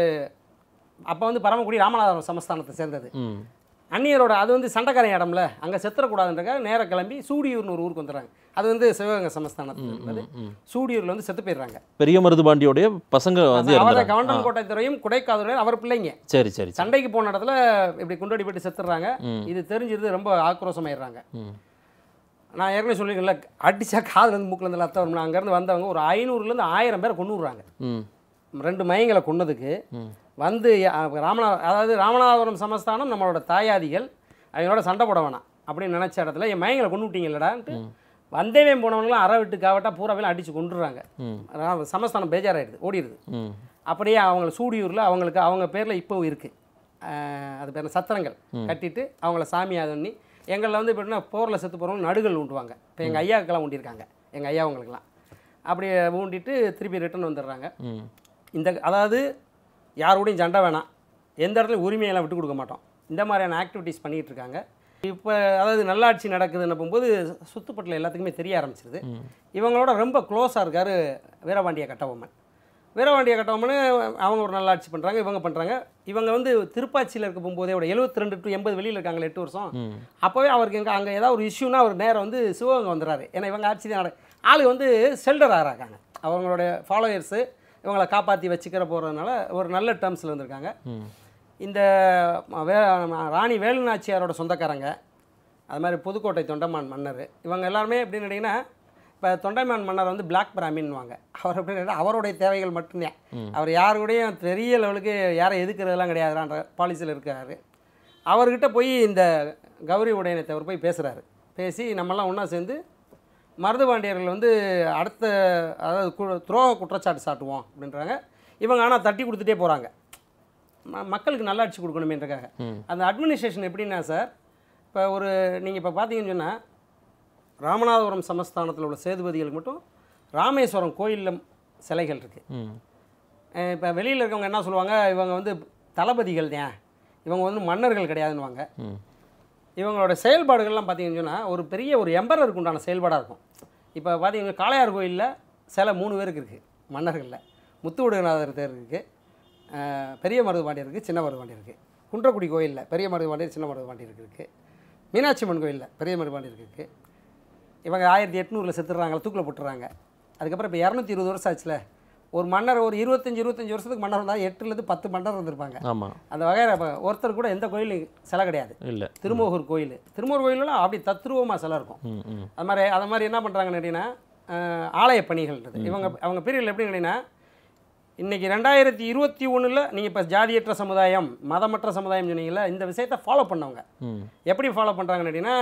அப்போ வந்து பரமக்குடி ராமநாதபுரம் சமஸ்தானத்தை சேர்ந்தது ம் அந்நியரோட அது வந்து சண்டைக்காரன் இடம்ல அங்கே செத்துறக்கூடாதுன்றக்காக நேராக கிளம்பி சூடியூர்னு ஒரு ஊருக்கு வந்துடுறாங்க அது வந்து சிவகங்கை சமஸ்தானத்தில் இருந்தது சூடியூரில் வந்து செத்து போயிடுறாங்க பெரிய மருதுபாண்டியோடைய பசங்க வந்து அவரை இறந்துறாங்க கவண்டன் கோட்டை துறையும் குடைக்காதுரையும் அவர் பிள்ளைங்க சரி சரி சரி சண்டைக்கு போன இடத்துல இப்படி குண்டடி போட்டு செத்துடுறாங்க ம். இது தெரிஞ்சிருது ரொம்ப ஆக்ரோஷமாயிடுறாங்க ம் நான் ஏற்கனவே சொல்லியிருக்கேன்ல அடிச்சா காதுலேருந்து மூக்கிலேருந்து ரத்தம் வரும்னா அங்கேருந்து வந்தவங்க ஒரு ஐநூறுலேருந்து ஆயிரம் பேரை கொண்டு விடுறாங்க ம் ரெண்டு மையங்களை கொன்னதுக்கு ம் வந்து அஹ், ராமநா அதாவது ராமநாதபுரம் சமஸ்தானம் நம்மளோட தாயாதிகள் அவங்களோட சண்டை போட வேணாம் அப்படின்னு நினச்ச இடத்துல என் மயங்களை கொண்டு விட்டீங்களடான்ட்டு வந்தேவன் போனவங்களாம் அற விட்டு காவட்டா பூராவையும் அடித்து கொண்டுடுறாங்க ம் ரா- சமஸ்தானம் பேஜாராயிடுது ஓடிடுது ம் அப்படியே அவங்கள சூடியூரில் அவங்களுக்கு அவங்க பேரில் இப்போ இருக்குது அது பேர் என்ன, சத்திரங்கள் கட்டிட்டு அவங்கள சாமியாக பண்ணி எங்களில் வந்து எப்படின்னா போரில் செத்து போகிறவங்க நடுகள் ஊண்டுவாங்க இப்போ எங்கள் ஐயாவுக்கெல்லாம் ஊண்டியிருக்காங்க எங்கள் ஐயாவங்களுக்கெல்லாம் அப்படியே ஊண்டிட்டு திருப்பி ரிட்டர்ன் வந்துடுறாங்க ம் இந்த அதாவது யாரோடையும் சண்டை வேணாம் எந்த இடத்துலையும் உரிமையெல்லாம் விட்டு கொடுக்க மாட்டோம் இந்த மாதிரியான ஆக்டிவிட்டீஸ் பண்ணிகிட்டு இருக்காங்க இப்போ அதாவது நல்லாட்சி நடக்குதுன்னு போகும்போது சுத்துப்பட்டில் எல்லாத்துக்குமே தெரிய ஆரம்பிச்சிருது இவங்களோட ரொம்ப க்ளோஸாக இருக்கார் வீரபாண்டிய கட்டபொம்மன் வீரபாண்டிய கட்டபொம்மன் அவங்க ஒரு நல்லாட்சி பண்ணுறாங்க இவங்க பண்ணுறாங்க இவங்க வந்து திருப்பாச்சியில் இருக்க போகும்போதே ஒரு எழுபத்தி ரெண்டு டு எண்பது வெளியில் இருக்காங்களே எட்டு வருஷம் ம் அப்போவே அவருக்கு எங்கே அங்கே ஏதாவது ஒரு இஷ்யூனா அவர் நேரம் வந்து சிவகங்கை வந்துடுறாரு ஏன்னா இவங்க ஆட்சி தான் நட ஆளு வந்து செல்டர் ஆகிறாங்க அவங்களுடைய ஃபாலோயர்ஸு இவங்களை காப்பாற்றி வச்சுக்கிற போகிறதுனால ஒரு நல்ல டேர்ம்ஸில் இருந்திருக்காங்க ம் இந்த ம- வே ராணி வேலுநாச்சியாரோட சொந்தக்காரங்க அது மாதிரி புதுக்கோட்டை தொண்டைமான் மன்னர் இவங்க எல்லாருமே எப்படின்னு கேட்டிங்கன்னா இப்போ தொண்டைமான் மன்னர் வந்து பிளாக் பிராமின்வாங்க அவர் எப்படின்னு கேட்டா அவருடைய தேவைகள் மட்டும்தான் அவர் யாரு கூடயும் பெரிய லெவலுக்கு யாரை எதுக்குறதெல்லாம் கிடையாதுன்ற பாலிசியில் இருக்காரு அவர்கிட்ட போய் இந்த கௌரி உடையனத்தை அவர் போய் பேசுகிறாரு பேசி நம்மெல்லாம் ஒன்றா சேர்ந்து மருதுபாண்டியர்கள் வந்து அடுத்த அதாவது கு- துரோக குற்றச்சாட்டு சாட்டுவோம் அப்படின்றாங்க இவங்க ஆனால் தட்டி கொடுத்துட்டே போகிறாங்க ம- மக்களுக்கு நல்லாட்சி கொடுக்கணுமேன்றக்காக ம். அந்த அட்மினிஸ்ட்ரேஷன் எப்படின்னா சார் இப்போ ஒரு நீங்கள் இப்போ பார்த்தீங்கன்னு சொன்னால் ராமநாதபுரம் சமஸ்தானத்தில் உள்ள சேதுபதிகளுக்கு மட்டும் ராமேஸ்வரம் கோயிலில் சிலைகள் இருக்குது ம் இப்போ வெளியில் இருக்கவங்க என்ன சொல்லுவாங்க இவங்க வந்து தளபதிகள் தான் இவங்க வந்து மன்னர்கள் கிடையாதுன்னுவாங்க ம் இவங்களோட செயல்பாடுகள்லாம் பார்த்தீங்கன்னு சொன்னால் ஒரு பெரிய ஒரு எம்பரருக்கு உண்டான செயல்பாடாக இருக்கும் இப்போ பார்த்தீங்கன்னா காளையார் கோயிலில் சிலை மூணு பேருக்கு இருக்குது மன்னர்களில் முத்துவிடுநாதர் தேர் இருக்குது பெரிய மருதுபாண்டியர் இருக்குது சின்ன மருதுபாண்டியர் இருக்குது குன்றக்குடி கோயிலில் பெரிய மருதுபாண்டியர் சின்ன மருதுபாண்டியருக்கு இருக்குது மீனாட்சி அம்மன் கோயிலில் பெரிய மருதுபாண்டியருக்கு இருக்குது இவங்க ஆயிரத்தி எட்நூறில் செத்துடுறாங்க தூக்கில் போட்டுறாங்க அதுக்கப்புறம் இப்போ இரநூத்தி இருபது வருஷம் ஆச்சுல ஒரு மன்னர் ஒரு இருபத்தஞ்சி இருபத்தஞ்சி வருஷத்துக்கு மன்னர் இருந்தால் எட்டுலேருந்து பத்து மன்னர் இருந்திருப்பாங்க ஆமாம் அந்த வகையில் இப்போ ஒருத்தர் கூட எந்த கோயிலும் சிலை கிடையாது இல்லை திருமோகூர் கோயில் திருமோகூர் கோயிலெலாம் அப்படி தத்ரூபமாக சிலை இருக்கும் ம் ம் அது மாதிரி அது மாதிரி என்ன பண்ணுறாங்கன்னு கேட்டிங்கன்னா அஹ், ஆலய பணிகள்ன்றது இவங்க அவங்க பீரியடில் எப்படி கேட்டிங்கன்னா இன்றைக்கி ரெண்டாயிரத்தி இருபத்தி ஒன்றில் நீங்கள் இப்போ ஜாதியற்ற சமுதாயம் மதமற்ற சமுதாயம் சொன்னீங்கல்ல இந்த விஷயத்தை ஃபாலோ பண்ணவங்க ம் எப்படி ஃபாலோ பண்ணுறாங்கன்னு கேட்டிங்கன்னா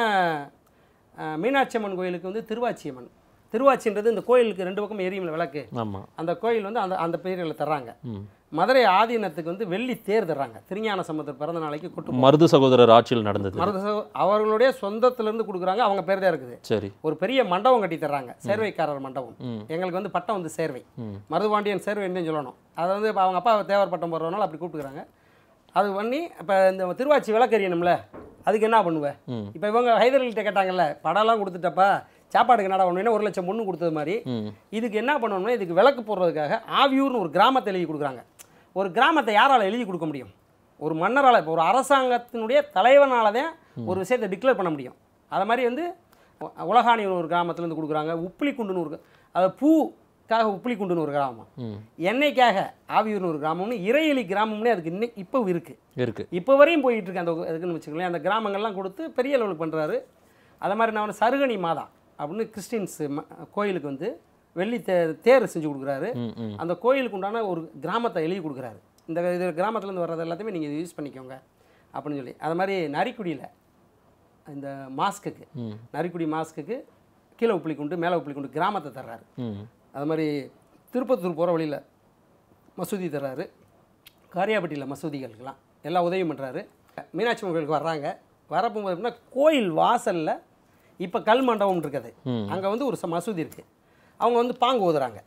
அஹ், மீனாட்சி அம்மன் கோயிலுக்கு வந்து திருவாச்சி அம்மன் திருவாச்சின்றது இந்த கோயிலுக்கு ரெண்டு பக்கம் எரியும்ல விளக்கு ஆமாம் அந்த கோயில் வந்து அந்த அந்த பீரியடில் தர்றாங்க ம் மதுரை ஆதீனத்துக்கு வந்து வெள்ளி தேர் தர்றாங்க திருஞான சம்பந்தர் பிறந்த நாளைக்கு கூட்டு மருது சகோதரர் ஆட்சியில் நடந்தது மருத சகோ- அவர்களுடைய சொந்தத்திலேருந்து கொடுக்குறாங்க அவங்க பேர் தான் இருக்குது சரி ஒரு பெரிய மண்டபம் கட்டி தர்றாங்க சேர்வைக்காரர் மண்டபம் ம். எங்களுக்கு வந்து பட்டம் வந்து சேர்வை ம் மருதுபாண்டியன் சேர்வைன்னு சொல்லணும் அதை வந்து இப்போ அவங்க அப்பா தேவர் பட்டம் போடுறதுனால அப்படி கூப்பிட்டுக்கிறாங்க அது பண்ணி இப்போ இந்த திருவாச்சி விளக்கறியணும்ல அதுக்கு என்ன பண்ணுவேன் ம் இப்போ இவங்க ஹைதர்கிட்ட கேட்டாங்கல்ல படம்லாம் கொடுத்துட்டப்பா சாப்பாடுக்கு என்னடா பண்ணுவேன்னா ஒரு லட்சம் பொண்ணு கொடுத்தது மாதிரி ம் இதுக்கு என்ன பண்ணணும்னா இதுக்கு விளக்கு போடுறதுக்காக ஆவியூர்னு ஒரு கிராமத்தை எழுதி கொடுக்குறாங்க ஒரு கிராமத்தை யாரால் எழுதி கொடுக்க முடியும் ஒரு மன்னரால் இப்போ ஒரு அரசாங்கத்தினுடைய தலைவனால தான் ஒரு விஷயத்தை டிக்ளேர் பண்ண முடியும் அது மாதிரி வந்து உ- உலகாணின்னு ஒரு கிராமத்துலேருந்து கொடுக்குறாங்க உப்பிலிக்குண்டுன்னு ஒரு அது பூக்காக உப்பிலிக்குண்டுன்னு ஒரு கிராமம் ம் எண்ணெய்க்காக ஆவியூர்னு ஒரு கிராமம்னு இறையலி கிராமம்னே அதுக்கு இன்னும் இப்போ இருக்குது இருக்கு இப்போ வரையும் போயிட்டு இருக்கு அந்த இதுக்குன்னு வச்சுக்கோங்களேன் அந்த கிராமங்கள்லாம் கொடுத்து பெரிய லெவலுக்கு பண்ணுறாரு அதை மாதிரி நான் வந்து சருகணி மாதா அப்படின்னு கிறிஸ்டின்ஸ் ம- கோயிலுக்கு வந்து வெள்ளி தே தேர் செஞ்சு கொடுக்குறாரு ம் ம் அந்த கோயிலுக்கு உண்டான ஒரு கிராமத்தை எழுதி கொடுக்குறாரு இந்த இது கிராமத்துலேருந்து வர்றது எல்லாத்தையுமே நீங்கள் யூஸ் பண்ணிக்கோங்க அப்படின்னு சொல்லி அது மாதிரி நரிக்குடியில் இந்த மாஸ்க்குக்கு ம் நரிக்குடி மாஸ்க்குக்கு கீழே உப்புளி குண்டு மேலே உப்புளி குண்டு கிராமத்தை தர்றாரு ம் அது மாதிரி திருப்பத்தூர் போகிற வழியில் மசூதி தர்றாரு காரியாபட்டியில் மசூதிகளுக்கெல்லாம் எல்லா உதவியும் பண்ணுறாரு மீனாட்சி அம்மன் கோயிலுக்கு வர்றாங்க வரப்போகும்போது எப்படின்னா கோயில் வாசலில் இப்போ கல் மண்டபம் இருக்குது ம். அங்கே வந்து ஒரு ச- மசூதி இருக்குது அவங்க வந்து பாங்கு ஊதுறாங்க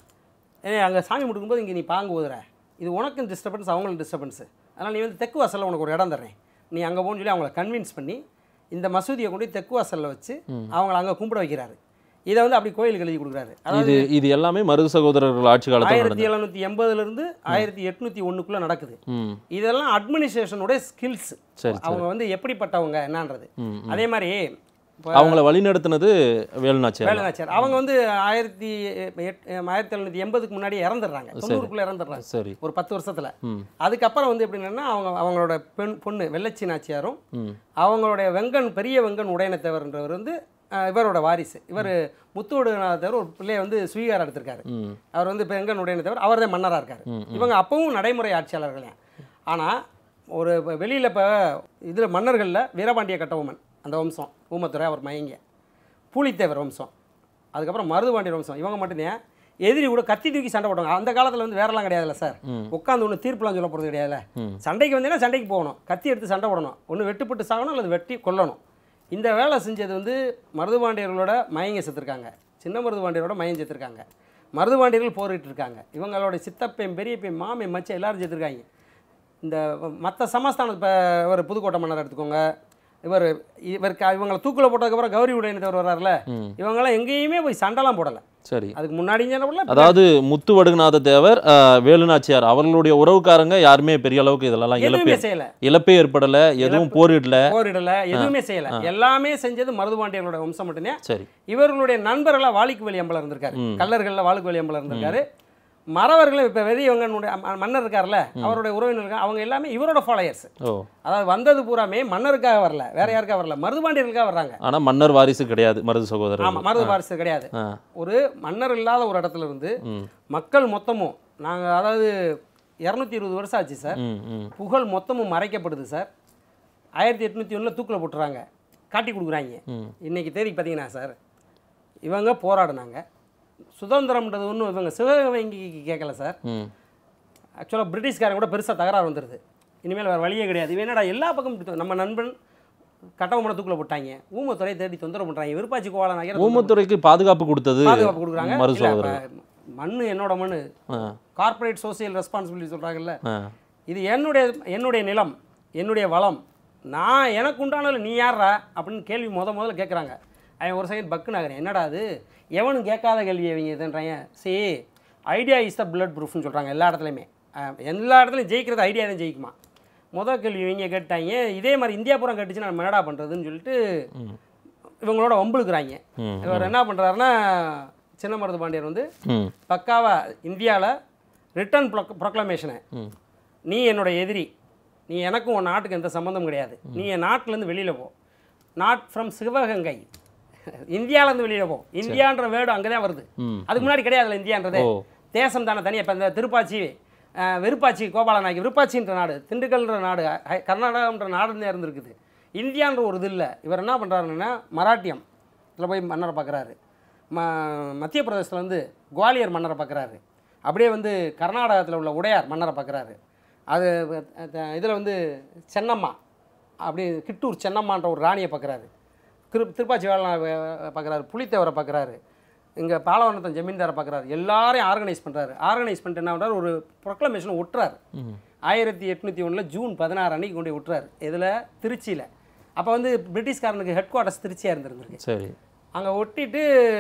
ஏ அங்கே சாமி முடிக்கும்போது இங்கே நீ பாங்கு ஊதுற இது உனக்கும் டிஸ்டர்பன்ஸ் அவங்களுக்கும் டிஸ்டர்பன்ஸு அதனால் நீ வந்து தெற்கு வாசலில் உனக்கு ஒரு இடம் தர்றேன் நீ அங்கே போகணும்னு சொல்லி அவங்கள கன்வின்ஸ் பண்ணி இந்த மசூதியை கொண்டு போய் தெற்கு வாசலில் வச்சு அவங்கள அங்கே கும்பிட வைக்கிறாரு இதை வந்து அப்படி கோயிலுக்கு எழுதி கொடுக்குறாரு அதாவது இது இது எல்லாமே மருது சகோதரர்கள் ஆட்சி காலத்தில் ஆயிரத்தி நடந்தது எழுநூற்றி எண்பதுலேருந்து ஆயிரத்தி எட்நூற்றி ஒன்றுக்குள்ளே நடக்குது ம் இதெல்லாம் அட்மினிஸ்ட்ரேஷனோட ஸ்கில்ஸ் சரி அவங்க வந்து எப்படிப்பட்டவங்க என்னன்றது ம் அதே மாதிரி இப்போ அவங்கள வழிநடத்தினது வேலுநாச்சியார் தான். வேலுநாச்சியார் அவங்க வந்து ஆயிரத்தி எட் ஆயிரத்தி எழுநூற்றி எண்பதுக்கு முன்னாடி இறந்துடுறாங்க தொண்ணூறுக்குள்ளே இறந்துடுறாங்க சரி ஒரு பத்து வருஷத்தில் ம் அதுக்கப்புறம் வந்து எப்படின்னா அவங்க அவங்களோட பெண் பொண்ணு வெள்ளச்சி நாச்சியாரும் ம் அவங்களுடைய வெங்கன் பெரிய வெங்கன் உடையனத்தேவர்ன்றவர் வந்து அஹ், இவரோட வாரிசு இவர் முத்துவடுநாதர் ஒரு பிள்ளைய வந்து சுவீகாரம் எடுத்திருக்காரு ம் அவர் வந்து வெங்கன் உடையனத்தேவர் அவர் தான் மன்னராக இருக்கார் ம், இவங்க அப்பவும் நடைமுறை ஆட்சியாளர்கள் ஆனால் ஒரு வெளியில் இப்போ இதில் மன்னர்களில் வீரபாண்டிய கட்டபொம்மன் அந்த வம்சம் ஊமத்துறை அவர் மயங்க பூலித்தேவர் வம்சம் அதுக்கப்புறம் மருதுபாண்டியர் வம்சம் இவங்க மட்டும்தான் எதிரி கூட கத்தி தூக்கி சண்டை போடுவாங்க அந்த காலத்தில் வந்து வேறெல்லாம் கிடையாதுல்ல சார் ம். உட்காந்து ஒன்று தீர்ப்புலாம் சொல்ல போகிறது கிடையாதுல்ல ம். சண்டைக்கு வந்தீங்கன்னா சண்டைக்கு போகணும் கத்தி எடுத்து சண்டை போடணும் ஒன்று வெட்டுப்பட்டு சாகணும் அல்லது வெட்டி கொல்லணும் இந்த வேலை செஞ்சது வந்து மருதுபாண்டியர்களோட மயங்க செத்துருக்காங்க சின்ன மருதுபாண்டியரோட மயம் செத்துருக்காங்க மருதுபாண்டியர்கள் போரிட்டு இருக்காங்க இவங்களோட சித்தப்பையும் பெரியப்பையும் மாமே மச்சம் எல்லாரும் செத்துருக்காங்க இந்த மற்ற சமஸ்தானம் இப்போ இவர் புதுக்கோட்டை மன்னர் எடுத்துக்கோங்க இவர் இவருக்கு இவங்களை தூக்கில் போட்டதுக்கப்புறம் கௌரி உடையனத்தவர் வர்றாருல ம் இவங்கெல்லாம் எங்கேயுமே போய் சண்டைலாம் போடலை சரி அதுக்கு முன்னாடியும் சண்டை போடல அதாவது முத்து வடுகநாத தேவர் அஹ், வேலுநாச்சியார் அவர்களுடைய உறவுக்காரங்க யாருமே பெரிய அளவுக்கு இதெல்லாம் இழப்பே எதுவுமே செய்யலை இழப்பே ஏற்படல எதுவும் போரிடல போரிடல எதுவுமே செய்யல எல்லாமே செஞ்சது மருதுபாண்டியர்களோட வம்சம் மட்டும்தான் சரி இவர்களுடைய நண்பர்களா வாலிக்கு வெளி அம்பலம் இருந்திருக்காரு ம். கல்லர்கள்ல வாழுக்கு வெளி அம்பலம் இருந்திருக்காரு மறவர்களும் இப்ப வெறியவங்கனுடைய ம- மன்னர் இருக்கார்ல அவருடைய உறவினர்கள் அவங்க எல்லாமே இவரோட ஃபாலோயர்ஸ் ஓ அதாவது வந்தது பூராமே மன்னருக்காக வரல வேற யாருக்காக வரல மருதுபாண்டியர்களுக்காக வர்றாங்க ஆனா மன்னர் வாரிசு கிடையாது மருது ஆமா சகோதரர் மருது வாரிசு கிடையாது ஆ ஒரு மன்னர் இல்லாத ஒரு இடத்துல இருந்து ம் மக்கள் மொத்தமும் நாங்க அதாவது இரநூத்தி இருபது வருஷம் ஆச்சு சார் ம் ம் புகழ் மொத்தமும் மறைக்கப்படுது சார் ஆயிரத்தி எட்நூற்றி ஒன்றில் தூக்கில் போட்டுறாங்க காட்டி கொடுக்குறாங்க ம் இன்னைக்கு தேதி பார்த்தீங்கன்னா சார் இவங்க போராடினாங்க சுதந்திரம்ன்றது ஒன்றும் இவங்க சிவகங்கைக்கு கேட்கல சார் ம் ஆக்சுவலாக பிரிட்டிஷ்காரங்க கூட பெருசாக தகராறு வந்துடுது இனிமேல் வேறு வழியே கிடையாது இவன் என்னடா எல்லா பக்கமும் இப்படி நம்ம நண்பன் கட்டவமனை தூக்கில் போட்டாங்க ஊமத்துறையை தேடி தொந்தரவு பண்ணுறாங்க விருப்பாச்சி கோவால நகர ஊமத்துறைக்கு பாதுகாப்பு கொடுத்தது பாதுகாப்பு கொடுக்குறாங்க மருது இல்ல, சகோதரர் இப்ப மண்ணு என்னோட மண்ணு ஆ கார்ப்பரேட் சோசியல் ரெஸ்பான்சிபிலிட்டி சொல்கிறாங்கல்ல ஆ இது என்னுடைய என்னுடைய நிலம் என்னுடைய வளம் நான் எனக்கு உண்டானது நீ யாரா அப்படின்னு கேள்வி முத முதல்ல கேட்குறாங்க அவன் ஒரு செகண்ட் பக்கு நகரேன் என்னடா அது எவனும் கேட்காத கேள்வி அவங்க இதுன்றாங்க சரி ஐடியா இஸ் த பிளட் ப்ரூஃப்னு சொல்கிறாங்க எல்லா இடத்துலையுமே அஹ் எல்லா இடத்துலையும் ஜெயிக்கிறது ஐடியா தான் ஜெயிக்குமா முதல் கேள்வி இவங்க கேட்டாங்க இதே மாதிரி இந்தியா பூரா கேட்டுச்சுன்னா நம்ம என்னடா பண்ணுறதுன்னு சொல்லிட்டு ம் இவங்களோட வம்புழுக்கிறாங்க ம் இவர் என்ன பண்ணுறாருன்னா சின்ன மருது பாண்டியர் வந்து ம் பக்காவா இந்தியாவில் ரிட்டர்ன் ப்ரொக்ளமேஷனை ம் நீ என்னோட எதிரி நீ எனக்கும் உன் நாட்டுக்கு எந்த சம்மந்தம் கிடையாது நீ என் நாட்டிலேருந்து வெளியில் போ நாட் ஃப்ரம் சிவகங்கை இந்தியாவிலேருந்து வெளியில் போ இந்தியான்ற வேர்டு அங்கே தான் வருது ம் அதுக்கு முன்னாடி கிடையாதுல்ல இந்தியான்றது ஓ தேசம் தானே தனியாக இப்போ இந்த திருப்பாச்சி அஹ், விருப்பாச்சி கோபாலநாயகி விருப்பாச்சின்ற நாடு திண்டுக்கல்ன்ற நாடு ஹை- கர்நாடகான்ற நாடுன்னு இருந்திருக்குது இந்தியான்ற ஒரு இது இல்லை இவர் என்ன பண்ணுறாருன்னா மராட்டியம் இதில் போய் மன்னரை பார்க்குறாரு ம மத்திய பிரதேசத்தில் வந்து குவாலியர் மன்னரை பார்க்குறாரு அப்படியே வந்து கர்நாடகத்தில் உள்ள உடையார் மன்னரை பார்க்குறாரு அது இதில் வந்து சென்னம்மா அப்படி கிட்டூர் சென்னம்மான்ற ஒரு ராணியை பார்க்குறாரு திரு திருப்பாச்சி வேலை பார்க்குறாரு புலித்தேவரை பார்க்குறாரு இங்கே பாலவனத்தன் ஜமீன்தாரை பார்க்குறாரு எல்லாரையும் ஆர்கனைஸ் பண்ணுறாரு ஆர்கனைஸ் பண்ணிட்டு என்ன பண்ணுறாரு ஒரு ப்ரொக்ளமேஷனை ஒட்டுறாரு ம் ஆயிரத்தி எட்நூற்றி ஒன்றில் ஜூன் பதினாறு அன்னைக்கு கொண்டு போய் விட்டுறாரு இதில் திருச்சியில் அப்போ வந்து பிரிட்டிஷ்காரனுக்கு ஹெட் குவார்ட்டர்ஸ் திருச்சியாக இருந்திருந்திருக்கு சரி அங்கே ஒட்டிட்டு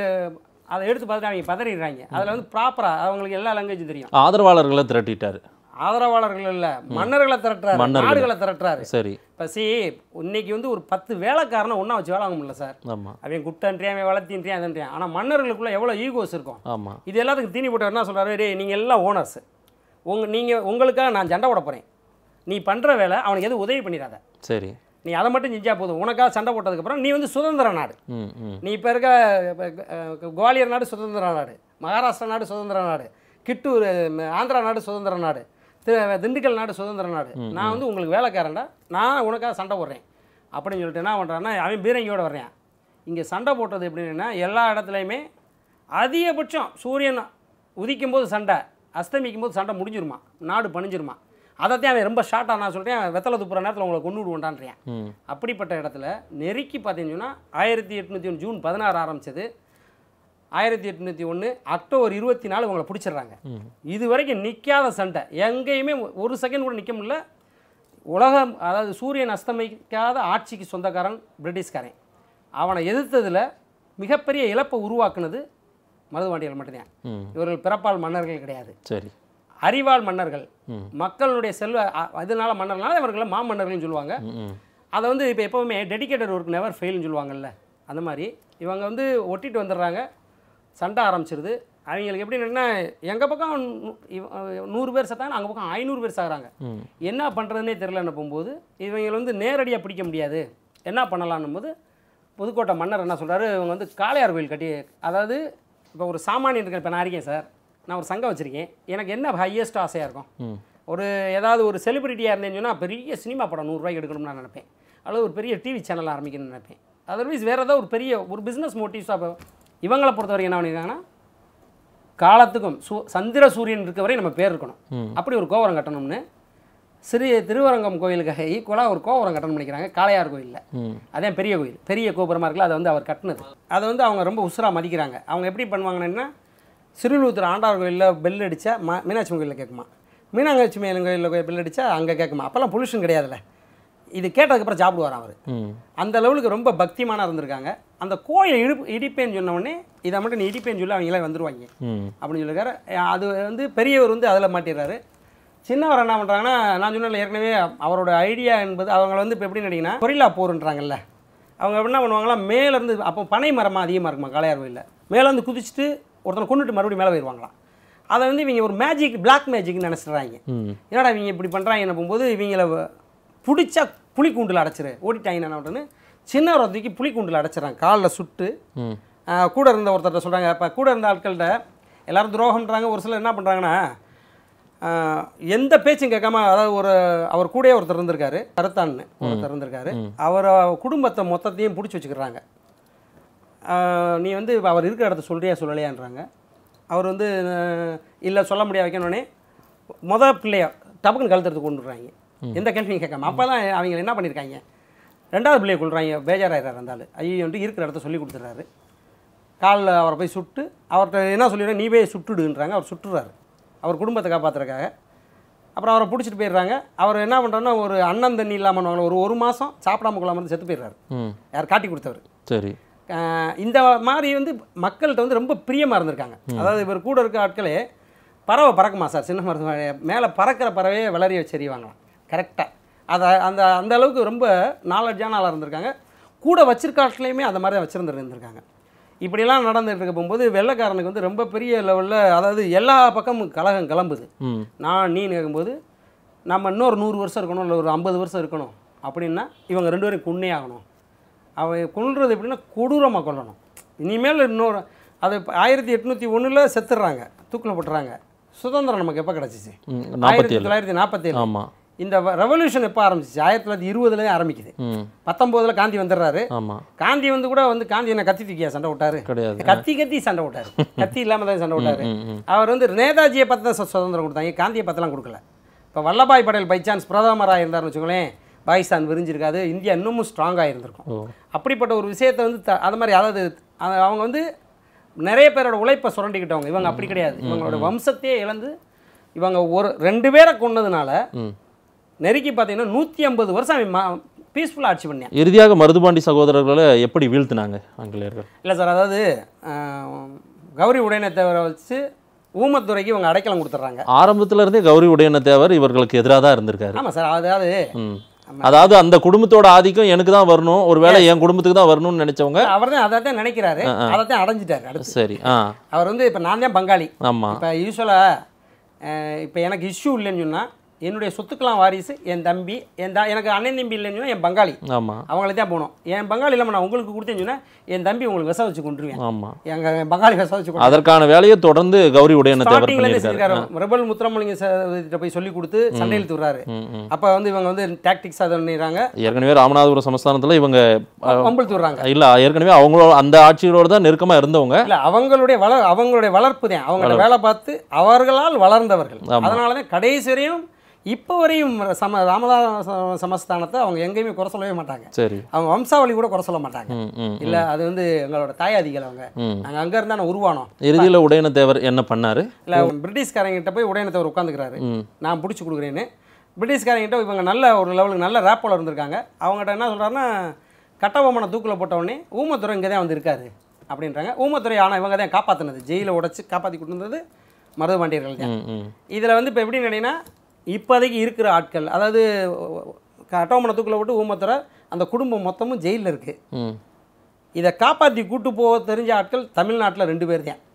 அதை எடுத்து பார்த்துட்டு அவங்க பதறிடுறாங்க அதில் வந்து ப்ராப்பராக அவங்களுக்கு எல்லா லாங்குவேஜும் தெரியும் ஆதரவாளர்களை திரட்டிட்டாரு ஆதரவாளர்கள் இல்லை மன்னர்களை திரட்டுறாரு மன்னர்கள். நாடுகளை திரட்டுறாரு சரி இப்போ சி இன்னைக்கு வந்து ஒரு பத்து வேலைக்காரனை ஒன்றா வச்சு வேலை வாங்க முடியல சார் ஆமா அவன் குட்டன்றியான் அவன் வளர்த்தின்றியான் அதன்றியான் ஆனால் மன்னர்களுக்குள்ள எவ்வளோ ஈகோஸ் இருக்கும் ஆமா இது எல்லாத்துக்கும் தீனி போட்டு என்ன சொல்கிறாரு டேய் நீங்கள் எல்லாம் ஓனர்ஸ் உங்க நீங்கள் உங்களுக்காக நான் சண்டை போட போகிறேன் நீ பண்ணுற வேலை அவனுக்கு எதுவும் உதவி பண்ணிடாத சரி நீ அதை மட்டும் செஞ்சால் போதும் உனக்காக சண்டை போட்டதுக்கப்புறம் நீ வந்து சுதந்திர நாடு ம் ம் நீ இப்போ இருக்க இப்ப, அஹ், குவாலியர் நாடு சுதந்திர நாடு மகாராஷ்டிரா நாடு சுதந்திர நாடு கிட்டூர் ம, ஆந்திரா நாடு சுதந்திர நாடு தி- திண்டுக்கல் நாடு சுதந்திர நாடு நான் வந்து உங்களுக்கு வேலைக்காரன்டா நான் உனக்காக சண்டை போடுறேன் அப்படின்னு சொல்லிட்டு என்ன பண்ணுறான்னா அவன் பீரங்கியோட வர்றான் இங்கே சண்டை போட்டது எப்படின்னா எல்லா இடத்துலையுமே அதிகபட்சம் சூரியன் உதிக்கும் போது சண்டை அஸ்தமிக்கும் போது சண்டை முடிஞ்சிருமா நாடு பணிஞ்சிருமா அதைத்தான் அவன் ரொம்ப ஷார்ட்டாக நான் சொல்கிறேன் வெத்தலை துப்புற நேரத்தில் உங்களை கொண்டு விடுவோண்டான்றேன் ம் அப்படிப்பட்ட இடத்துல நெருக்கி பார்த்தீங்கன்னா ஆயிரத்தி எட்நூற்றி ஒன்று ஜூன் பதினாறு ஆரம்பிச்சது ஆயிரத்தி எட்நூற்றி ஒன்று அக்டோபர் இருபத்தி நாலு உங்களை பிடிச்சிடுறாங்க இது வரைக்கும் நிற்காத சண்டை எங்கேயுமே ஒரு செகண்ட் கூட நிற்க முடியல உலகம் அதாவது சூரியன் அஸ்தமிக்காத ஆட்சிக்கு சொந்தக்காரன் பிரிட்டிஷ்காரன் அவனை எதிர்த்ததில் மிகப்பெரிய இழப்பை உருவாக்குனது மருதுவாண்டிகள் மட்டும்தான் ம் இவர்கள் பிறப்பால் மன்னர்கள் கிடையாது சரி அறிவால் மன்னர்கள் ம். மக்களுடைய செல்வ அ- அதனால மன்னர்களால இவர்களை மாமன்னர்கள்னு சொல்லுவாங்க ம் ம் அதை வந்து இப்போ எப்போவுமே டெடிகேட்டட் ஒர்க் நெவர் ஃபெயில்னு சொல்லுவாங்கல்ல அந்த மாதிரி இவங்க வந்து ஒட்டிட்டு வந்துடுறாங்க சண்டை ஆரம்பிச்சிருது அவங்களுக்கு எப்படின்னா எங்கள் பக்கம் நூ- இவ- நூறு பேர் செத்தாங்க அங்கே பக்கம் ஐநூறு பேர் சாகுறாங்க ம் என்ன பண்ணுறதுனே தெரிலன்னு போகும்போது இவங்களை வந்து நேரடியாக பிடிக்க முடியாது என்ன பண்ணலான்னும் போது புதுக்கோட்டை மன்னர் என்ன சொல்றாரு இவங்க வந்து காளையார் கோயில் கட்டி அதாவது இப்போ ஒரு சாமானியன் இருக்கேன் இப்போ நான் இருக்கேன் சார் நான் ஒரு சங்கம் வச்சுருக்கேன் எனக்கு என்ன ஹையஸ்ட் ஆசையாக இருக்கும் ம் ஒரு ஏதாவது ஒரு செலிபிரிட்டியாக இருந்தேன்னு சொன்னால் பெரிய சினிமா படம் நூறுரூவாய்க்கு எடுக்கணும்னு நான் நினைப்பேன் அல்லது ஒரு பெரிய டிவி சேனல் ஆரம்பிக்கணும்னு நினைப்பேன் அதர்வைஸ் வேறு ஏதாவது ஒரு பெரிய ஒரு பிஸ்னஸ் மோட்டிவ்ஸாக இப்போ இவங்களை பொறுத்த வரைக்கும் என்ன பண்ணியிருக்காங்கன்னா காலத்துக்கும் சூ சந்திர சூரியன் இருக்க வரை நம்ம பேர் இருக்கணும் ம். அப்படி ஒரு கோபுரம் கட்டணும்னு சிறிய திருவரங்கம் கோயிலுக்கு ஈக்குவலாக ஒரு கோபுரம் கட்டணும் நினைக்கிறாங்க காளையார் கோயிலில் ம் அதான் பெரிய கோயில் பெரிய கோபுரமாக இருக்குல்ல அதை வந்து அவர் கட்டினது அதை வந்து அவங்க ரொம்ப உசுரா மதிக்கிறாங்க அவங்க எப்படி பண்ணுவாங்கன்னா சிறுலூத்தூர் ஆண்டார் கோயிலில் பெல் அடித்தா ம மீனாட்சி அம்மன் கோயிலில் கேட்குமா மீனாட்சி அம்மன் கோயிலில் பெல் அடித்தா அங்கே கேட்குமா அப்போல்லாம் பொல்யூஷன் கிடையாதுல்ல இது கேட்டதுக்கப்புறம் சாப்பிடுவார் அவர் ம் அந்த லெவலுக்கு ரொம்ப பக்திமானா இருந்திருக்காங்க அந்த கோயில் இடி இடிப்பேன்னு சொன்ன உடனே இதை மட்டும் நீ இடிப்பேன்னு சொல்லி அவங்களே வந்துருவாங்க ம் அப்படின்னு சொல்லியிருக்காரு அது வந்து பெரியவர் வந்து அதில் மாட்டிடுறாரு சின்னவர் என்ன பண்ணுறாங்கன்னா நான் சொன்னேன் ஏற்கனவே அவரோட ஐடியா என்பது அவங்க வந்து இப்போ எப்படி நினைக்கிங்கன்னா கொரில்லா போருன்றாங்கல்ல அவங்க என்ன பண்ணுவாங்களா மேலேருந்து அப்போ பனை மரமாக அதிகமாக இருக்குமா காளையார் கோயிலில் மேலேருந்து குதிச்சுட்டு ஒருத்தனை கொண்டுட்டு மறுபடியும் மேலே போயிடுவாங்களாம் அதை வந்து இவங்க ஒரு மேஜிக் பிளாக் மேஜிக்னு நினச்சிடுறாங்க ம் என்னடா இவங்க இப்படி பண்ணுறாங்கன்னு போகும்போது இவங்கள வ- பிடிச்சா புளிக்கூண்டில் அடைச்சிரு ஓடிட்டாங்க என்ன பண்ணுறேன்னு சின்ன ஒரு தூக்கி புளிக்கூண்டில் அடைச்சிடறாங்க காலில் சுட்டு ம் ஆஹ் கூட இருந்த ஒருத்தர்கிட்ட சொல்கிறாங்க இப்போ கூட இருந்த ஆட்கள்கிட்ட எல்லாரும் துரோகம்ன்றாங்க ஒரு சிலர் என்ன பண்ணுறாங்கன்னா ஆஹ் எந்த பேச்சும் கேட்காம அதாவது ஒரு அவர் கூடயே ஒருத்தர் இருந்திருக்காரு கருத்தான்னு ஒருத்தர் இருந்திருக்காரு அவர் குடும்பத்தை மொத்தத்தையும் பிடிச்சி வச்சுக்கிறாங்க ஆஹ் நீ வந்து இப்ப அவர் இருக்கிற இடத்த சொல்றியா சொல்லலையான்றாங்க அவர் வந்து இல்லை சொல்ல முடியாது வைக்கணுன்னே முத பிள்ளைய டபக்குன்னு கழுத்துறதுக்கு கொண்டு விடுறாங்க எந்த கேள்வியும் கேட்காம அப்போ தான் அவங்க என்ன பண்ணியிருக்காங்க ரெண்டாவது பிள்ளையை கொள்றாங்க பேஜாராயிறாரு இருந்தாலும் ஐயோன்ட்டு இருக்கிற இடத்த சொல்லி கொடுத்துட்றாரு காலில் அவரை போய் சுட்டு அவர்கிட்ட என்ன சொல்லிடுறேன் நீ போய் சுட்டுடுன்றாங்க அவர் சுட்டுறாரு அவர் குடும்பத்தை காப்பாற்றுறக்காக அப்புறம் அவரை பிடிச்சிட்டு போயிடுறாங்க அவர் என்ன பண்ணுறாருன்னா ஒரு அண்ணன் தண்ணி இல்லாமல் பண்ணுவாங்க ஒரு ஒரு மாதம் சாப்பிடாம கொள்ளாம இருந்து செத்து போயிடுறாரு ம் யார் காட்டி கொடுத்தவர் சரி ஆஹ் இந்த மாதிரி வந்து மக்கள்கிட்ட வந்து ரொம்ப பிரியமாக இருந்திருக்காங்க அதாவது இவர் கூட இருக்க ஆட்களே பறவை பறக்குமா சார் சின்ன மருத்துவ மேலே பறக்கிற பறவையே விளறி வச்செறிவாங்களாம் கரெக்டாக அதை அந்த அந்த அளவுக்கு ரொம்ப நாலெட்ஜான ஆளாக இருந்திருக்காங்க கூட வச்சிருக்க ஆட்களையுமே அந்த மாதிரி தான் வச்சுருந்து இருந்திருக்காங்க இப்படியெல்லாம் நடந்துட்டு இருக்க போகும்போது வெள்ளைக்காரனுக்கு வந்து ரொம்ப பெரிய லெவலில் அதாவது எல்லா பக்கமும் கலகம் கிளம்புது ம் நான் நீ கேட்கும்போது நம்ம இன்னொரு நூறு வருஷம் இருக்கணும் இல்லை ஒரு ஐம்பது வருஷம் இருக்கணும் அப்படின்னா இவங்க ரெண்டு பேரும் கொன்னே ஆகணும் அவன் கொல்றது எப்படின்னா கொடூரமாக கொல்லணும் இனிமேல் இன்னொரு அது ஆயிரத்தி எட்நூற்றி ஒன்றில் செத்துடுறாங்க தூக்கில் போட்டுறாங்க சுதந்திரம் நமக்கு எப்போ கிடச்சிச்சு ம் நாற்பத்தி ஆயிரத்தி ஏழு தொள்ளாயிரத்தி நாற்பத்தேழு ஆமாம் இந்த ரெவல்யூஷன் எப்போ ஆரம்பிச்சிச்சு ஆயிரத்தி தொள்ளாயிரத்தி இருபதுலேயே ஆரம்பிக்குது ம் பத்தொம்போதில் காந்தி வந்துடுறாரு ஆமாம் காந்தி வந்து கூட வந்து காந்தி என்ன கத்தி தூக்கியா சண்டை விட்டாரு கிடையாது கத்தி கத்தி சண்டை விட்டாரு கத்தி இல்லாமல் தான் சண்டை விட்டாரு ம் ம் அவர் வந்து நேதாஜியை பார்த்து தான் சு- சுதந்திரம் கொடுத்தாங்க காந்தியை பார்த்துலாம் கொடுக்கல இப்போ வல்லபாய் பட்டேல் பை சான்ஸ் பிரதமராக இருந்தார்னு வச்சுக்கோங்களேன் பாகிஸ்தான் விரிஞ்சிருக்காது இந்தியா இன்னமும் ஸ்ட்ராங்காக இருந்திருக்கும் ஓ அப்படிப்பட்ட ஒரு விஷயத்தை வந்து த- அது மாதிரி அதாவது அ- அவங்க வந்து நிறைய பேரோட உழைப்பை சுரண்டிக்கிட்டவங்க இவங்க அப்படி கிடையாது இவங்களோட வம்சத்தையே இழந்து இவங்க ஒரு ரெண்டு பேரை கொன்னதுனால ம் நெருக்கி பார்த்தீங்கன்னா நூற்றி ஐம்பது வருஷம் அவன் பீஸ்ஃபுல்லாக ஆட்சி பண்ணேன் இறுதியாக மருதுபாண்டி சகோதரர்களை எப்படி வீழ்த்தினாங்க ஆங்கிலேயர்கள் இல்லை சார் அதாவது ஆஹ், கௌரி உடையனத்தேவரை வச்சு ஊமத்துறைக்கு இவங்க அடைக்கலம் கொடுத்துட்றாங்க ஆரம்பத்துல இருந்தே கௌரி உடையன தேவர் இவர்களுக்கு எதிராக தான் இருந்திருக்காரு ஆமாம் சார் அதாவது ம் அதாவது அந்த குடும்பத்தோட ஆதிக்கம் எனக்கு தான் வரணும் ஒருவேளை என் குடும்பத்துக்கு தான் வரணும்னு நினைச்சவங்க அவர் தான் அதை தான் நினைக்கிறாரு அதை தான் அடைஞ்சிட்டாரு அடுத்து சரி ஆ அவர் வந்து இப்போ நான் தான் பங்காளி ஆமா இப்போ யூஸ்வலாக இப்போ எனக்கு இஷ்யூ இல்லைன்னு சொன்னால் என்னுடைய சொத்துக்கெல்லாம் வாரிசு என் தம்பி என் த எனக்கு அண்ணன் தம்பி இல்லைன்னு சொன்னா என் பங்காளி ஆமாம் அவங்களுக்கு தான் போகணும் என் பங்காளி இல்லாமல் நான் உங்களுக்கு கொடுத்தேன்னு சொன்னா என் தம்பி உங்களுக்கு விஷம் வச்சு கொண்டுருவேன் ஆமாம் எங்கள் என் பங்காளி விஷம் வச்சு கொண்டு அதற்கான வேலையை தொடர்ந்து கௌரி உடையன தேவர் ஸ்டார்டிங்ல இருந்து பண்ணியிருக்காரு செஞ்சிருக்காரு ரெபல் முத்துராமலிங்க சார் போய் சொல்லி கொடுத்து சண்டை இழுத்து விடுறாரு ம், ம். அப்போ வந்து இவங்க வந்து டாக்டிக்ஸ் அதை பண்ணிடுறாங்க ஏற்கனவே ராமநாதபுரம் சமஸ்தானத்தில் இவங்க வம்பிழுத்து விடுறாங்க இல்லை ஏற்கனவே அவங்களோட அந்த ஆட்சிகளோட தான் நெருக்கமாக இருந்தவங்க இல்ல அவங்களுடைய வள அவங்களுடைய வளர்ப்பு தான் அவங்களோட வேலை பார்த்து அவர்களால் வளர்ந்தவர்கள் ஆமா. அதனால தான் கடைசி வரையும் இப்போ வரையும் சம ராமதாஸ் சமஸ்தானத்தை அவங்க எங்கேயுமே குறை சொல்லவே மாட்டாங்க சரி அவங்க வம்சாவளி கூட குறை சொல்ல மாட்டாங்க ம் ம் இல்ல அது வந்து எங்களோட தாயாதிகள் அவங்க ம் நாங்க அங்க இருந்தா நான் உருவானோம் இறுதியில் உடையன தேவர் என்ன பண்ணாரு இல்ல பிரிட்டிஷ்காரங்கிட்ட போய் உடையனத்தவர் உட்காந்துக்கிறாரு ம் நான் பிடிச்சி கொடுக்குறேன்னு பிரிட்டிஷ்காரங்கிட்ட இவங்க நல்ல ஒரு லெவலுக்கு நல்ல ரேப்போல இருந்திருக்காங்க அவங்ககிட்ட என்ன சொல்றாருன்னா கட்டபொம்மனை தூக்கில் போட்ட உடனே ஊமத்துறை இங்கே தான் வந்து இருக்காரு அப்படின்றாங்க ஊமத்துறை ஆனால் இவங்க தான் காப்பாற்றினது ஜெயிலை உடைச்சு காப்பாற்றி கொண்டு வந்தது மருதுபாண்டியர்கள் தான் ம் ம் இதில் வந்து இப்போ எப்படி நினைனா இப்போதைக்கு இருக்கிற ஆட்கள் அதாவது கட்டபொம்மனை தூக்கில் போட்டு ஊமத்துறை அந்த குடும்பம் மொத்தமும் ஜெயிலில் இருக்குது ம் இதை காப்பாற்றி கூட்டு போக தெரிஞ்ச ஆட்கள் தமிழ்நாட்டில் ரெண்டு பேர் தான்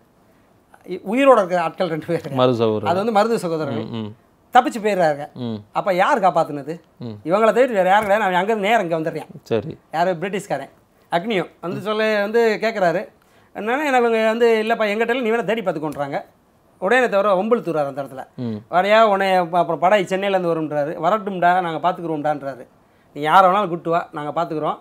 இ- உயிரோட இருக்கிற ஆட்கள் ரெண்டு பேர் மறு சகோதரர் அது வந்து மருது சகோதரர்கள் ம் தப்பிச்சு போயிடுறாங்க ம் அப்போ யார் காப்பாத்துனது ம். இவங்களை தவிர வேறு யாரும் கிடையாது அவன் அங்கேருந்து நேரம் இங்கே வந்துடுறான் சரி யார் பிரிட்டிஷ்காரன் அக்னியோ வந்து சொல்ல வந்து கேட்குறாரு என்னன்னா எனக்கு இவங்க வந்து இல்லைப்பா எங்கிட்ட நீ வேணா தேடி பார்த்துக்கொண்டுறாங்க உடனே தவிர ஒம்புழுத்துறாரு அந்த இடத்துல ம் வரையா உன்னை அப்ப- அப்புறம் படை சென்னையிலேருந்து வரும்ன்றாரு வரட்டும்டா நாங்கள் பார்த்துக்குறோம்டான்றாரு நீ யாரை வேணாலும் கூட்டு வா நாங்கள் பார்த்துக்குறோம்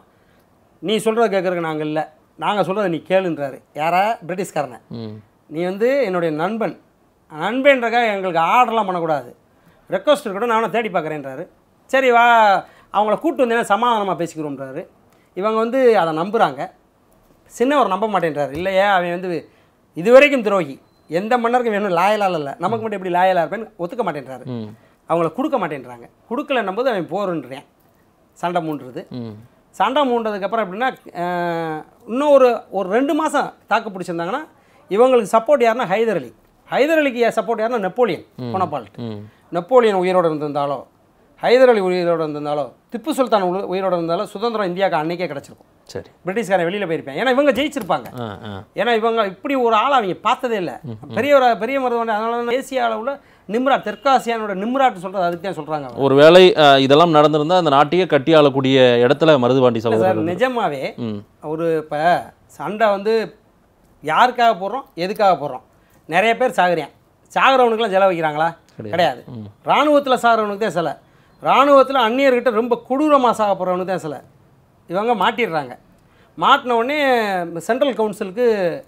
நீ சொல்கிறத கேட்குறதுக்கு நாங்கள் இல்லை நாங்கள் சொல்கிறத நீ கேளுன்றாரு யாரா பிரிட்டிஷ்காரனை ம் நீ வந்து என்னுடைய நண்பன் நண்பன்றக்காக எங்களுக்கு ஆர்டர்லாம் பண்ணக்கூடாது ரெக்வஸ்ட் இருக்கட்டும் நானும் தேடி பார்க்குறேன்றாரு சரி வா அவங்கள கூட்டு வந்தேன்னா சமாதானமாக பேசிக்கிறோம்ன்றாரு இவங்க வந்து அதை நம்புகிறாங்க சின்னவர் நம்ப மாட்டேன்றாரு இல்லையா அவன் வந்து இதுவரைக்கும் துரோகி எந்த மன்னருக்கும் வேணும் லாயலால் இல்லை நமக்கு மட்டும் எப்படி லாயலாக இருப்பேன்னு ஒத்துக்க மாட்டேன்றாரு ம் அவங்கள கொடுக்க மாட்டேன்றாங்க கொடுக்கலன்னும் போது அவன் போருன்றேன் சண்டை மூண்டுறது ம் சண்டை மூண்டதுக்கப்புறம் எப்படின்னா அஹ், இன்னும் ஒரு ஒரு ரெண்டு மாதம் தாக்கு பிடிச்சிருந்தாங்கன்னா இவங்களுக்கு சப்போர்ட் யாருன்னா ஹைதர் அலி ஹைதர் அலிக்கு சப்போர்ட் யாருன்னா நெப்போலியன் போனபால்ட் ம் நெப்போலியன் உயிரோடு இருந்திருந்தாலோ ஹைதர் அலி உயிரோடு இருந்திருந்தாலோ திப்பு சுல்தான் உள்ள- உயிரோடு இருந்தாலோ சுதந்திரம் இந்தியாவுக்கு அன்னைக்கே கிடச்சிருக்கும் சரி பிரிட்டிஷ்காரன் வெளியில் போயிருப்பேன் ஏன்னா இவங்க ஜெயிச்சிருப்பாங்க ஆ ஆ ஏன்னா இவங்க இப்படி ஒரு ஆளை அவங்க பார்த்ததே இல்லை பெரிய ஒரு பெரிய மருத்துவமனை அதனால தான் தேசிய அளவில் நிம்ராட் தெற்காசியானோட நிம்ராட் சொல்கிறது அதுக்கு தான் சொல்கிறாங்க ஒருவேளை அஹ், இதெல்லாம் நடந்திருந்தா அந்த நாட்டையே கட்டி ஆளக்கூடிய இடத்துல மருதுபாண்டி சார் சகோதரர் நிஜமாவே ம் ஒரு இப்போ சண்டை வந்து யாருக்காக போடுறோம் எதுக்காக போடுறோம் நிறைய பேர் சாகுறேன் சாகுறவனுக்குலாம் செலவு வைக்கிறாங்களா கிடையாது இராணுவத்தில் சாகுறவனுக்கு தான் சிலை இராணுவத்தில் அந்நியர்கிட்ட ரொம்ப கொடூரமாக சாக போகிறவனுக்கு தான் சிலை இவங்க மாட்டிடுறாங்க மாட்டின உடனே சென்ட்ரல் கவுன்சிலுக்கு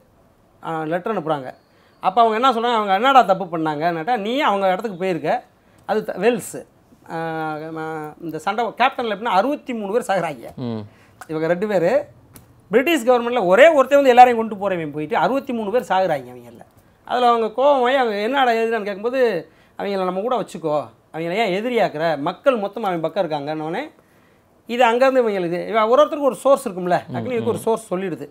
லெட்டர் அனுப்புகிறாங்க அப்போ அவங்க என்ன சொல்கிறாங்க அவங்க என்னடா தப்பு பண்ணாங்கன்னுட்டா நீ அவங்க இடத்துக்கு போயிருக்க அது த- வெல்ஸு ஆஹ் ம- இந்த சண்டை கேப்டனில் எப்படின்னா அறுபத்தி மூணு பேர் சாகுறாங்க ம் இவங்க ரெண்டு பேர் பிரிட்டிஷ் கவர்மெண்ட்டில் ஒரே ஒருத்தன் வந்து எல்லாரையும் கொண்டு போகிறவன் போயிட்டு அறுபத்தி மூணு பேர் சாகுறாங்க அவங்கள அதில் அவங்க கோவமாயி அவங்க என்னடா எதிரான்னு கேட்கும்போது அவங்கள நம்ம கூட வச்சுக்கோ அவங்கள ஏன் எதிரியாக்குற மக்கள் மொத்தம் அவன் பக்கம் இருக்காங்கன்னொடனே இது அங்கேருந்து இவங்களுக்கு இவன் ஒரு ஒருத்தருக்கு ஒரு சோர்ஸ் இருக்கும்ல அக்னிக்கு ஒரு சோர்ஸ் சொல்லிடுது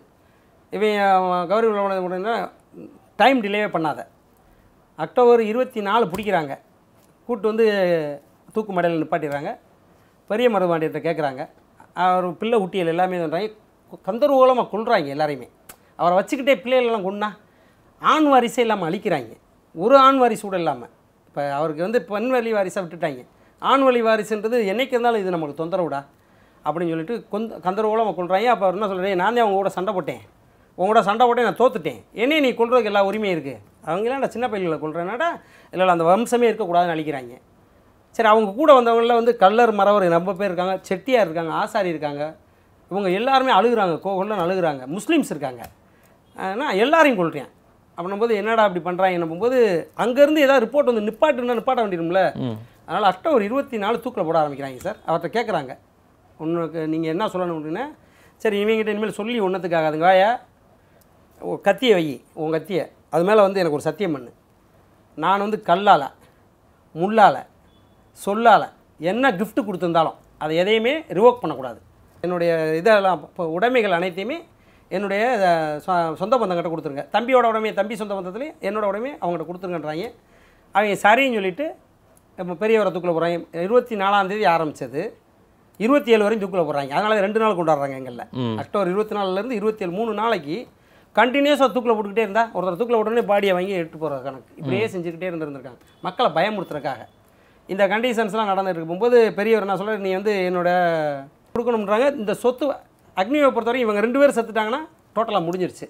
இவன் கௌரி உடனே டைம் டிலேவே பண்ணாத அக்டோபர் இருபத்தி நாலு பிடிக்கிறாங்க கூட்டு வந்து தூக்கு மடையில் நிப்பாட்டிடுறாங்க பெரிய மருதுபாண்டியத்தை கேட்குறாங்க அவர் பிள்ளை குட்டிகள் எல்லாமே பண்ணுறாங்க கந்தரூலமாக கொள்றாங்க எல்லாரையுமே அவரை வச்சுக்கிட்டே பிள்ளைகளெல்லாம் கொண்டா ஆண் வாரிசே இல்லாமல் அழிக்கிறாங்க ஒரு ஆண் வாரிசு கூட இல்லாமல் இப்போ அவருக்கு வந்து பெண் வழி வாரிசை விட்டுட்டாங்க ஆண் வழி வாரிசுன்றது என்னைக்கு இருந்தாலும் இது நமக்கு தொந்தரவுடா அப்படின்னு சொல்லிட்டு கொந்த கந்தரவோலமாக கொள்றாங்க அப்போ அவர் என்ன சொல்கிறேன் நான் தான் அவங்க கூட சண்டை போட்டேன் உங்களோட சண்டை போட்டேன் நான் தோத்துட்டேன் என்னையும் நீ கொள்றதுக்கு எல்லா உரிமையும் இருக்குது அவங்களாம் நான் சின்ன பையன்களை கொள்றேன்னாடா இல்லை இல்லை அந்த வம்சமே இருக்கக்கூடாதுன்னு அழிக்கிறாங்க சரி அவங்க கூட வந்தவங்களில் வந்து கல்லர் மறவர் ரொம்ப பேர் இருக்காங்க செட்டியார் இருக்காங்க ஆசாரி இருக்காங்க இவங்க எல்லாருமே அழுகுறாங்க கோகுல்னு அழுகுறாங்க முஸ்லீம்ஸ் இருக்காங்க நான் எல்லாரையும் கொள்றேன் அப்படின்னும்போது என்னடா அப்படி பண்ணுறாங்க போது அங்கேருந்து ஏதாவது ரிப்போர்ட் வந்து நிப்பாட்டுன்னா நிப்பாட்ட வேண்டியிருக்கும்ல ம் அதனால் அக்டோபர் இருபத்தி நாலு தூக்கில் போட ஆரம்பிக்கிறாங்க சார் அவர்கிட்ட கேட்குறாங்க உனக்கு நீங்கள் என்ன சொல்லணும் அப்படின்னா சரி இவங்ககிட்ட இனிமேல் சொல்லி ஒன்றத்துக்காகாதுங்க வாயா ஓ கத்தியை வை உன் கத்தியை அது மேலே வந்து எனக்கு ஒரு சத்தியம் பண்ணு நான் வந்து கல்லால் முள்ளால் சொல்லால் என்ன gift கொடுத்துருந்தாலும் அதை எதையுமே ரிவோக் பண்ணக்கூடாது என்னுடைய இதெல்லாம் இப்போ உடைமைகள் அனைத்தையுமே என்னுடைய அஹ், சொ- சொந்த பந்தங்கிட்ட கொடுத்துருங்க தம்பியோட உடைமையை தம்பி சொந்த பந்தத்துலேயும் என்னோட உடைமையை அவங்ககிட்ட கொடுத்துருங்கன்றாங்க அவங்க சரின்னு சொல்லிட்டு இப்போ பெரியவரை தூக்கில் போகிறாங்க இருபத்தி நாலாம் தேதி ஆரம்பித்தது இருபத்தி ஏழு வரையும் தூக்கில் போடுறாங்க அதனால ரெண்டு நாள் கொண்டாடுறாங்க எங்களில் ம். அக்டோபர் இருபத்தி நாலுலேருந்து இருபத்தி ஏழு மூணு நாளைக்கு கண்டினியூஸாக தூக்கில் போட்டுக்கிட்டே இருந்தா ஒருத்தர் தூக்கில் உடனே பாடியை வாங்கி எடுத்து போகிற கணக்கு இப்படியே செஞ்சுக்கிட்டே இருந்திருந்திருக்காங்க மக்களை பயமுறுத்துறதுக்காக இந்த கண்டிஷன்ஸ்லாம் நடந்துட்டு இருக்கும்போது பெரியவர் என்ன சொல்றாரு நீ வந்து என்னோட கொடுக்கணுன்றாங்க இந்த சொத்து அக்னியை பொறுத்தவரைக்கும் இவங்க ரெண்டு பேரும் செத்துட்டாங்கன்னா டோட்டலாக முடிஞ்சிருச்சு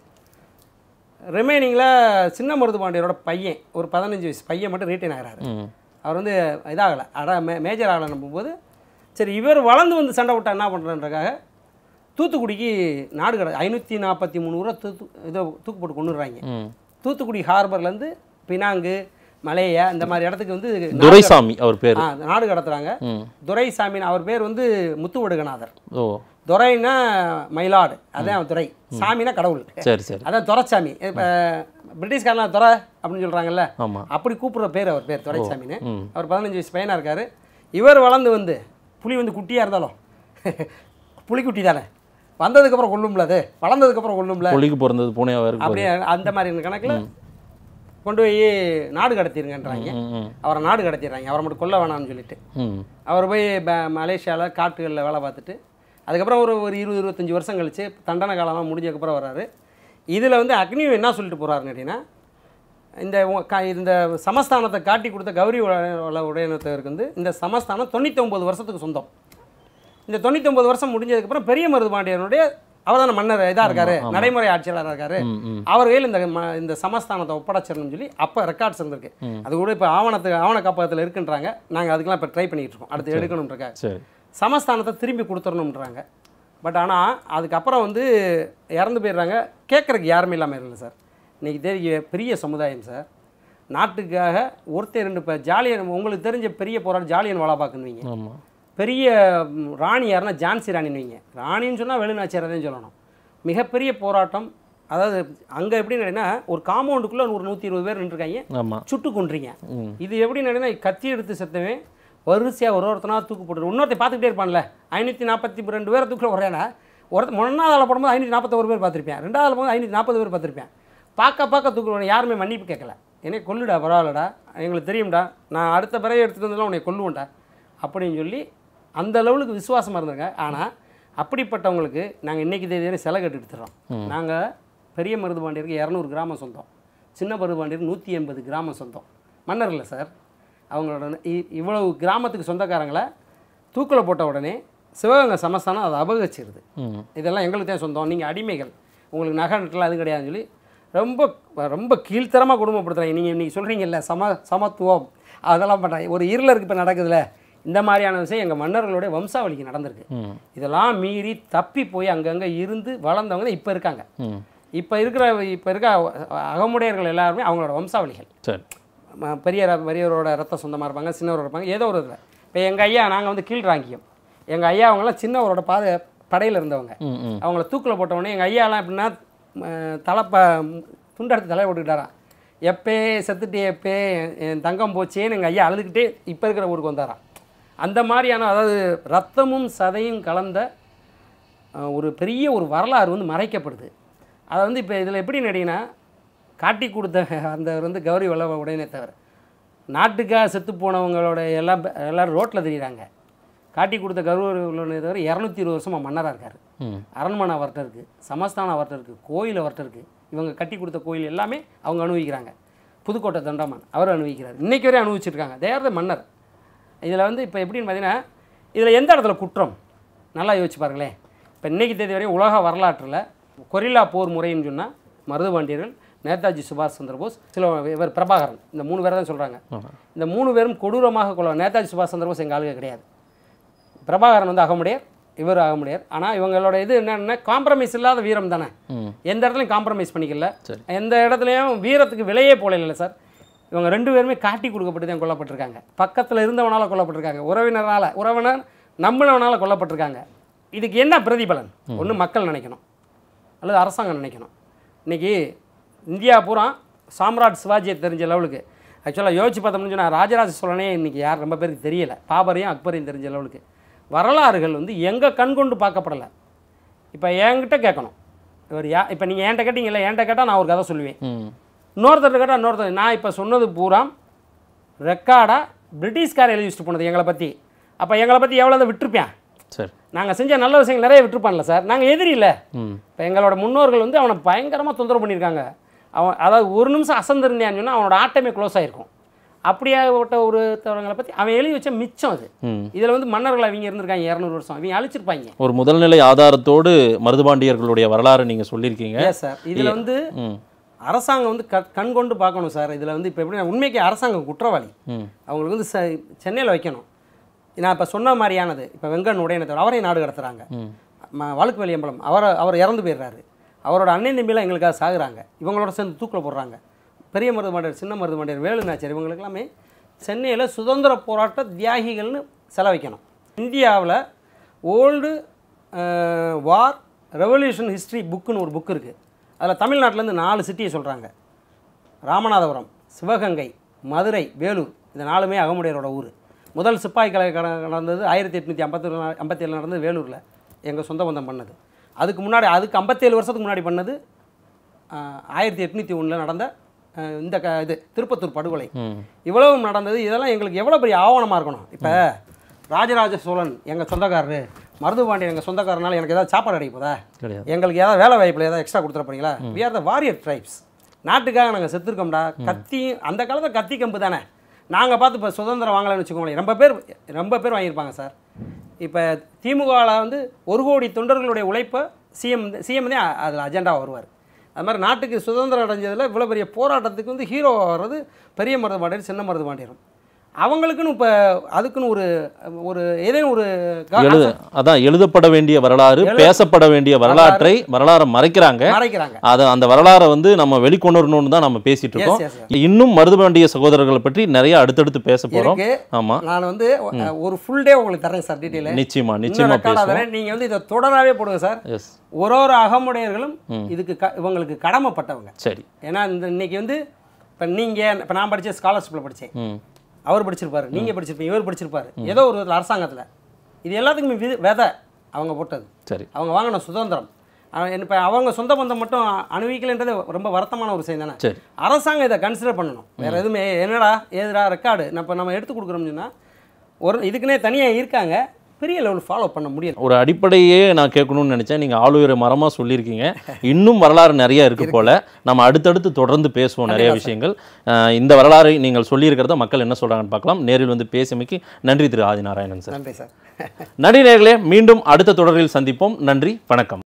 ரிமைனிங்கில் சின்ன மருது பாண்டியரோட பையன் ஒரு பதினஞ்சு வயசு பையன் மட்டும் ரீட்டைன் ஆகிறாரு ம் அவர் வந்து இதாகலை அட மே மேஜர் ஆகலை போது சரி இவர் வளர்ந்து வந்து சண்டை விட்டா என்ன பண்ணுறன்றக்காக தூத்துக்குடிக்கு நாடு கடை ஐநூற்றி நாற்பத்தி மூணு ரூபா தூத்து இதை தூக்கு போட்டு கொண்டுடுறாங்க ம் தூத்துக்குடி ஹார்பர்லேருந்து பினாங்கு மலேயா இந்த மாதிரி இடத்துக்கு வந்து நாடு துரைசாமி அவர் பேர் ஆ, நாடு கடத்துறாங்க ம் துரைசாமின்னு அவர் பேர் வந்து முத்துவடுகநாதர் ஓ துரைன்னா மயிலாடு அதான் துரை சாமினா கடவுள் சரி சரி அதான் துரைசாமி இப்போ பிரிட்டிஷ்காரலாம் துரை அப்படின்னு சொல்கிறாங்கல்ல ஆமாம் அப்படி கூப்பிடுற பேர் அவர் பேர் துரைசாமின்னு ம் அவர் பதினஞ்சு வயசு பையனாக இருக்கார் இவர் வளர்ந்து வந்து புலி வந்து குட்டியாக இருந்தாலும் புலிக்குட்டி தானே வந்ததுக்கப்புறம் கொல்லும்ல அது வளர்ந்ததுக்கப்புறம் கொல்லும்ல புலிக்கு பிறந்தது பூனையாக இருக்கு அப்படியே அந்த மாதிரி கணக்கில் கொண்டு போய் நாடு கடத்திருங்கன்றாங்க ம் ம் அவரை நாடு கடத்திடுறாங்க அவரை மட்டும் கொல்ல வேணாம்னு சொல்லிட்டு ம் அவர் போய் மலேசியாவில் காட்டுகளில் வேலை பார்த்துட்டு அதுக்கப்புறம் ஒரு ஒரு இருபது இருபத்தஞ்சி வருஷம் கழிச்சு தண்டனை காலம்லாம் முடிஞ்சதுக்கப்புறம் வர்றாரு இதில் வந்து அக்னியும் என்ன சொல்லிட்டு போகிறாருன்னு கேட்டிங்கன்னா இந்த உ- க- இந்த சமஸ்தானத்தை காட்டி கொடுத்த கௌரி உல- உடையனத்தவருக்கு வந்து இந்த சமஸ்தானம் தொண்ணூத்தொம்பது வருஷத்துக்கு சொந்தம் இந்த தொண்ணூத்தொம்பது வருஷம் முடிஞ்சதுக்கப்புறம் பெரிய மருது பாண்டியனுடைய அவர் தானே மன்னர் இதாக இருக்காரு நடைமுறை ஆட்சியாளராக இருக்காரு ம் ம் அவர் கையில் இந்த ம- இந்த சமஸ்தானத்தை ஒப்படைச்சிடணும்னு சொல்லி அப்போ ரெக்கார்ட்ஸ் இருந்திருக்கு அது கூட இப்போ ஆவணத்துக்கு ஆவண காப்பகத்தில் இருக்குன்றாங்க நாங்கள் அதுக்கெல்லாம் இப்போ ட்ரை பண்ணிட்டு இருக்கோம் அடுத்து எடுக்கணுன்றக்காக சரி சமஸ்தானத்தை திரும்பி கொடுத்துடணுன்றாங்க பட் ஆனால் அதுக்கப்புறம் வந்து இறந்து போயிடுறாங்க கேட்குறக்கு யாருமே இல்லாமல் இல்லை சார் இன்றைக்கி தெரிய பெரிய சமுதாயம் சார் நாட்டுக்காக ஒருத்தர் ரெண்டு இப்போ ஜாலியன் உங்களுக்கு தெரிஞ்ச பெரிய போராட்டம் ஜாலியன் வாலாபாக்குன்னு ஆமாம் பெரிய ம், ராணி யாருன்னா ஜான்சி ராணின்னு வைங்க ராணின்னு சொன்னால் வெளிநாச்சியாரதான் சொல்லணும் மிகப்பெரிய போராட்டம் அதாவது அங்கே எப்படி நடனா ஒரு காம்பவுண்டுக்குள்ளே ஒரு நூற்றி இருபது பேர் நின்றுருக்காங்க ஆமாம் சுட்டு கொன்றீங்க ம் இது எப்படி நடனா கத்தி எடுத்து செத்தவன் வரிசையாக ஒரு ஒருத்தனா தூக்கு போட்டு இன்னொருத்தன் பார்த்துக்கிட்டே இருப்பான்ல ஐநூற்றி நாற்பத்தி ரெண்டு பேரை தூக்கில் ஒரேனா ஒருத்த மூணாவது ஆள் போடும்போது ஐநூற்றி நாற்பத்தொரு பேர் பார்த்துருப்பேன் ரெண்டாவது ஆள் போது ஐநூற்றி நாற்பது பேர் பார்த்துருப்பேன் பார்க்க பார்க்க தூக்கு யாருமே மன்னிப்பு கேட்கல என்னை கொல்லுடா பரவாயில்லடா எங்களுக்கு தெரியும்டா நான் அடுத்த பிறகு எடுத்துகிட்டு வந்தாலும் உன்னை கொல்லுவேன்டா அப்படின்னு சொல்லி அந்த லெவலுக்கு விசுவாசமாக இருந்திருங்க ஆனால் அப்படிப்பட்டவங்களுக்கு நாங்கள் இன்றைக்கி தேதியான சிலை கட்டி எடுத்துடுறோம் நாங்கள் பெரிய மருது பாண்டியருக்கு இரநூறு கிராமம் சொந்தம் சின்ன மருது பாண்டியருக்கு நூற்றி எண்பது கிராமம் சொந்தம் மன்னர் இல்லை சார் அவங்களோட இ- இவ்வளவு கிராமத்துக்கு சொந்தக்காரங்களை தூக்கில் போட்ட உடனே சிவகங்கை சமஸ்தானம் அதை அபகரிச்சிருது ம் இதெல்லாம் எங்களுக்கு தான் சொந்தம் நீங்கள் அடிமைகள் உங்களுக்கு நகை நட்டுலாம் அது கிடையாதுன்னு சொல்லி ரொம்ப ரொம்ப கீழ்த்தரமாக குடும்பப்படுத்துகிறாங்க நீங்கள் இன்றைக்கி சொல்கிறீங்கல்ல சம சமத்துவம் அதெல்லாம் பண்ணுறாங்க ஒரு இருளருக்கு இப்போ நடக்குதுல்ல இந்த மாதிரியான விஷயம் எங்கள் மன்னர்களுடைய வம்சாவளிக்கு நடந்திருக்கு ம் இதெல்லாம் மீறி தப்பி போய் அங்கங்கே இருந்து வளர்ந்தவங்க தான் இப்போ இருக்காங்க ம் இப்போ இருக்கிற இப்போ இருக்க அகமுடையர்கள் எல்லாருமே அவங்களோட வம்சாவளிகள் சரி ம- பெரிய ர- பெரியவரோட ரத்த சொந்தமாக இருப்பாங்க சின்னவரோட இருப்பாங்க ஏதோ ஒரு இதில் இப்போ எங்கள் ஐயா நாங்கள் வந்து கீழ் ராங்கியம் எங்கள் ஐயா அவங்களாம் சின்னவரோட பாத படையில் இருந்தவங்க ம் ம் அவங்கள தூக்கில் போட்டவொடனே எங்கள் ஐயாலாம் எப்படின்னா ம- தலைப்ப துண்டெடுத்து தலையை போட்டுக்கிட்டாராம் எப்பே செத்துட்டே எப்பே என் தங்கம் போச்சேன்னு எங்கள் ஐயா அழுதுகிட்டே இப்போ இருக்கிற ஊருக்கு வந்தாராம் அந்த மாதிரியான அதாவது ரத்தமும் சதையும் கலந்த அஹ், ஒரு பெரிய ஒரு வரலாறு வந்து மறைக்கப்படுது அதை வந்து இப்போ இதில் எப்படி நடிகனா காட்டி கொடுத்த அந்த வந்து கௌரி வல்லப உடையனே தவிர நாட்டுக்காக செத்து போனவங்களோட எல்லாம் ப- எல்லாரும் ரோட்டில் தெரியுறாங்க காட்டி கொடுத்த கௌரவ உள்ளவனே தவிர இரநூத்தி இருபது வருஷமாக மன்னராக இருக்கார் ம் அரண்மனை அவர்கிட்ட இருக்குது சமஸ்தானம் அவர்கிட்ட இருக்குது கோயில் அவர்கிட்ட இருக்குது இவங்க கட்டி கொடுத்த கோயில் எல்லாமே அவங்க அனுபவிக்கிறாங்க புதுக்கோட்டை தண்டமான் அவர் அனுபவிக்கிறார் இன்னைக்கு வரையும் அனுபவிச்சிருக்காங்க தேர் த மன்னர் இதில் வந்து இப்போ எப்படின்னு பார்த்தீங்கன்னா இதில் எந்த இடத்துல குற்றம் நல்லா யோசிச்சு பாருங்களேன் இப்போ இன்னைக்கு தேதி வரையும் உலக வரலாற்றில் கொரில்லா போர் முறைன்னு சொன்னால் மருதுபாண்டியர்கள் நேதாஜி சுபாஷ் சந்திரபோஸ் சில இவர் பிரபாகரன் இந்த மூணு பேரை தான் சொல்கிறாங்க ஆமாம் இந்த மூணு பேரும் கொடூரமாக கொள்ள நேதாஜி சுபாஷ் சந்திரபோஸ் எங்கள் ஆளுக கிடையாது பிரபாகரன் வந்து அகமுடையர் இவர் அகமுடையர் ஆனால் இவங்களோட இது என்னென்னா காம்ப்ரமைஸ் இல்லாத வீரம் தானே ம் எந்த இடத்துலையும் காம்ப்ரமைஸ் பண்ணிக்கல சரி. எந்த இடத்துலையும் வீரத்துக்கு விலையே போல இல்லை சார் இவங்க ரெண்டு பேருமே காட்டி கொடுக்கப்பட்டு தான் கொல்லப்பட்டிருக்காங்க பக்கத்தில் இருந்தவனால கொல்லப்பட்டிருக்காங்க உறவினரால் உறவினர் நம்பினவனால கொல்லப்பட்டிருக்காங்க இதுக்கு என்ன பிரதிபலன் ஒன்று மக்கள் நினைக்கணும் அல்லது அரசாங்கம் நினைக்கணும் இன்றைக்கி இந்தியா பூரா சாம்ராட் சிவாஜியை தெரிஞ்ச லெவலுக்கு ஆக்சுவலாக யோசிச்சு பார்த்தோம்னு சொன்னால் ராஜராஜ சோழனே இன்றைக்கி யார் ரொம்ப பேருக்கு தெரியல பாபரையும் அக்பரையும் தெரிஞ்ச லெவலுக்கு வரலாறுகள் வந்து எங்கே கண் கொண்டு பார்க்கப்படலை இப்போ என்கிட்ட கேட்கணும் இவர் யா இப்போ நீங்கள் என்கிட்ட கேட்டீங்கல்ல என்கிட்ட கேட்டால் நான் ஒரு கதை சொல்லுவேன் ம் இன்னொருத்தர் கேட்டால் இன்னொருத்தர் நான் இப்போ சொன்னது பூரா ரெக்கார்டாக பிரிட்டிஷ்கார் எழுதி வச்சுட்டு போனது எங்களை பற்றி அப்போ எங்களை பற்றி எவ்வளோ விட்டுருப்பேன் சரி நாங்கள் செஞ்ச நல்ல விஷயங்கள் நிறைய விட்டுருப்பான்ல சார் நாங்கள் எதிரி இல்லை ம் இப்போ எங்களோட முன்னோர்கள் வந்து அவனை பயங்கரமாக தொந்தரவு பண்ணியிருக்காங்க அவன் அதாவது ஒரு நிமிஷம் அசந்திருந்தேன்னு சொன்னால் அவனோட ஆட்டமே க்ளோஸ் ஆகிருக்கும் அப்படியாகப்பட்ட ஒரு தவறுங்களை பற்றி அவன் எழுதி வச்ச மிச்சம் அது ம் இதில் வந்து மன்னர்கள் அவங்க இருந்திருக்காங்க இரநூறு வருஷம் அவங்க அழிச்சிருப்பாங்க ஒரு முதல்நிலை ஆதாரத்தோடு மருதுபாண்டியர்களுடைய வரலாறு நீங்க சொல்லியிருக்கீங்க ஏன் சார் இதில் வந்து ம் அரசாங்கம் வந்து க கண் கொண்டு பார்க்கணும் சார் இதில் வந்து இப்போ எப்படி உண்மைக்கு அரசாங்கம் குற்றவாளி ம் அவங்களுக்கு வந்து ச சென்னையில் வைக்கணும் நான் இப்போ சொன்ன மாதிரியானது இப்போ வெங்கன் உடையனத்தவர் அவரையும் நாடு கடத்துறாங்க ம் ம வழுக்கு வெளியம்பலம் அவர் அவர் இறந்து போயிடுறாரு அவரோட அண்ணன் தம்பிலாம் எங்களுக்காக சாகுறாங்க இவங்களோட சேர்ந்து தூக்கில் போடுறாங்க பெரிய மருது மாண்டியர் சின்ன மருது மாண்டியர் வேலு நாச்சியார் இவங்களுக்கு எல்லாமே சென்னையில் சுதந்திர போராட்ட தியாகிகள்னு செலவைக்கணும் இந்தியாவில் ஓல்டு வார் ரெவல்யூஷன் ஹிஸ்ட்ரி புக்குன்னு ஒரு புக் இருக்குது அதில் தமிழ்நாட்டிலேருந்து நாலு சிட்டியை சொல்கிறாங்க ராமநாதபுரம் சிவகங்கை மதுரை வேலூர் இந்த நாலுமே அகமுடையரோட ஊர் முதல் சிப்பாய் கலை கட- நடந்தது ஆயிரத்தி எட்நூற்றி ஐம்பத்தி ஐம்பத்தி ஏழு நடந்தது வேலூரில் எங்கள் சொந்த பந்தம் பண்ணது அதுக்கு முன்னாடி அதுக்கு ஐம்பத்தேழு வருஷத்துக்கு முன்னாடி பண்ணது ஆயிரத்தி எட்நூற்றி ஒன்றில் நடந்த ஆஹ், இந்த க இது திருப்பத்தூர் படுகொலை ம் இவ்வளவும் நடந்தது இதெல்லாம் எங்களுக்கு எவ்வளோ பெரிய ஆவணமாக இருக்கணும் இப்போ ராஜராஜ சோழன் எங்கள் சொந்தக்காரரு மருதுபாண்டியன் எங்கள் சொந்தக்காரனால எனக்கு ஏதாவது சாப்பாடு அடிக்க போதா கிடையாது எங்களுக்கு ஏதாவது வேலை வாய்ப்பில் ஏதாவது எக்ஸ்ட்ரா கொடுத்துட போறீங்களா we are the warrior tribes நாட்டுக்காக நாங்கள் செத்துருக்கோம்டா கத்தி அந்த காலத்தில் கத்தி கம்பு தானே நாங்கள் பார்த்து இப்போ சுதந்திரம் வாங்கலைன்னு வச்சுக்கோங்களேன் ரொம்ப பேர் ரொம்ப பேர் வாங்கியிருப்பாங்க சார் இப்போ திமுகவில் வந்து ஒரு கோடி தொண்டர்களுடைய உழைப்பை சிஎம் சிஎம் தான் அதில் அஜெண்டாவாக வருவார் அது மாதிரி நாட்டுக்கு சுதந்திரம் அடைஞ்சதில் இவ்வளோ பெரிய போராட்டத்துக்கு வந்து ஹீரோ வர்றது பெரிய மருது பாண்டியர் சின்ன மருது பாண்டியரும் அவங்களுக்குன்னு இப்போ அதுக்குன்னு ஒரு ஒரு ஏதேனும் ஒரு க- எழுத அதான் எழுதப்பட வேண்டிய வரலாறு பேசப்பட வேண்டிய வரலாற்றை வரலாறை மறைக்கிறாங்க மறைக்கிறாங்க அதை அந்த வரலாறை வந்து நம்ம வெளிக்கொண்டு வரணும்னு தான் நம்ம பேசிட்டு எஸ் இருக்கோம் எஸ் இன்னும் மருதுபாண்டிய சகோதரர்களை பற்றி நிறைய அடுத்தடுத்து பேச போறோம் இருக்கு ஆமா நான் வந்து ஒரு ஃபுல் டே உங்களுக்கு தரேன் சார் டீட்டெயில் நிச்சயமா இன்னும் நிச்சயமா ரெக்கார்ட் பேசுவோம் ஆகிறேன் நீங்கள் வந்து இதை தொடராகவே போடுங்க சார் எஸ் ஒரு ஒரு அகமுடையர்களும் இதுக்கு க இவங்களுக்கு கடமைப்பட்டவங்க சரி ஏன்னா இந்த இன்னைக்கு வந்து இப்போ நீங்கள் இப்போ நான் படித்த ஸ்காலர்ஷிப்பில் படித்தேன் ம் அவர் படிச்சிருப்பாரு நீங்கள் படிச்சிருப்பீங்க இவர் படிச்சிருப்பாரு ஏதோ ஒரு அரசாங்கத்தில் இது எல்லாத்துக்குமே விது விதை அவங்க போட்டது சரி அவங்க வாங்கின சுதந்திரம் இப்போ அவங்க சொந்த பந்தம் மட்டும் அனுபவிக்கலைன்றது ரொம்ப வருத்தமான ஒரு விஷயம் தானே சரி அரசாங்கம் இதை கன்சிடர் பண்ணணும் வேற எதுவுமே என்னடா ஏதுடா ரெக்கார்டு நம்ம நம்ம எடுத்து கொடுக்குறோம்னு சொன்னா ஒரு இதுக்குன்னே தனியாக இருக்காங்க பெரிய லெவல் ஃபாலோ பண்ண முடியல ஒரு அடிப்படையே நான் கேட்கணும்னு நினைச்சேன் நீங்க ஆளுயர மரமா சொல்லியிருக்கீங்க இன்னும் வரலாறு நிறைய இருக்கு போல நம்ம அடுத்தடுத்து தொடர்ந்து பேசுவோம் நிறைய விஷயங்கள் அஹ் இந்த வரலாறை நீங்கள் சொல்லியிருக்கிறத மக்கள் என்ன சொல்றாங்கன்னு பார்க்கலாம் நேரில் வந்து பேசியமைக்கு நன்றி திரு ஆதிநாராயணன் சார் நன்றி சார் நன்றி நேர்களே மீண்டும் அடுத்த தொடரில் சந்திப்போம் நன்றி வணக்கம்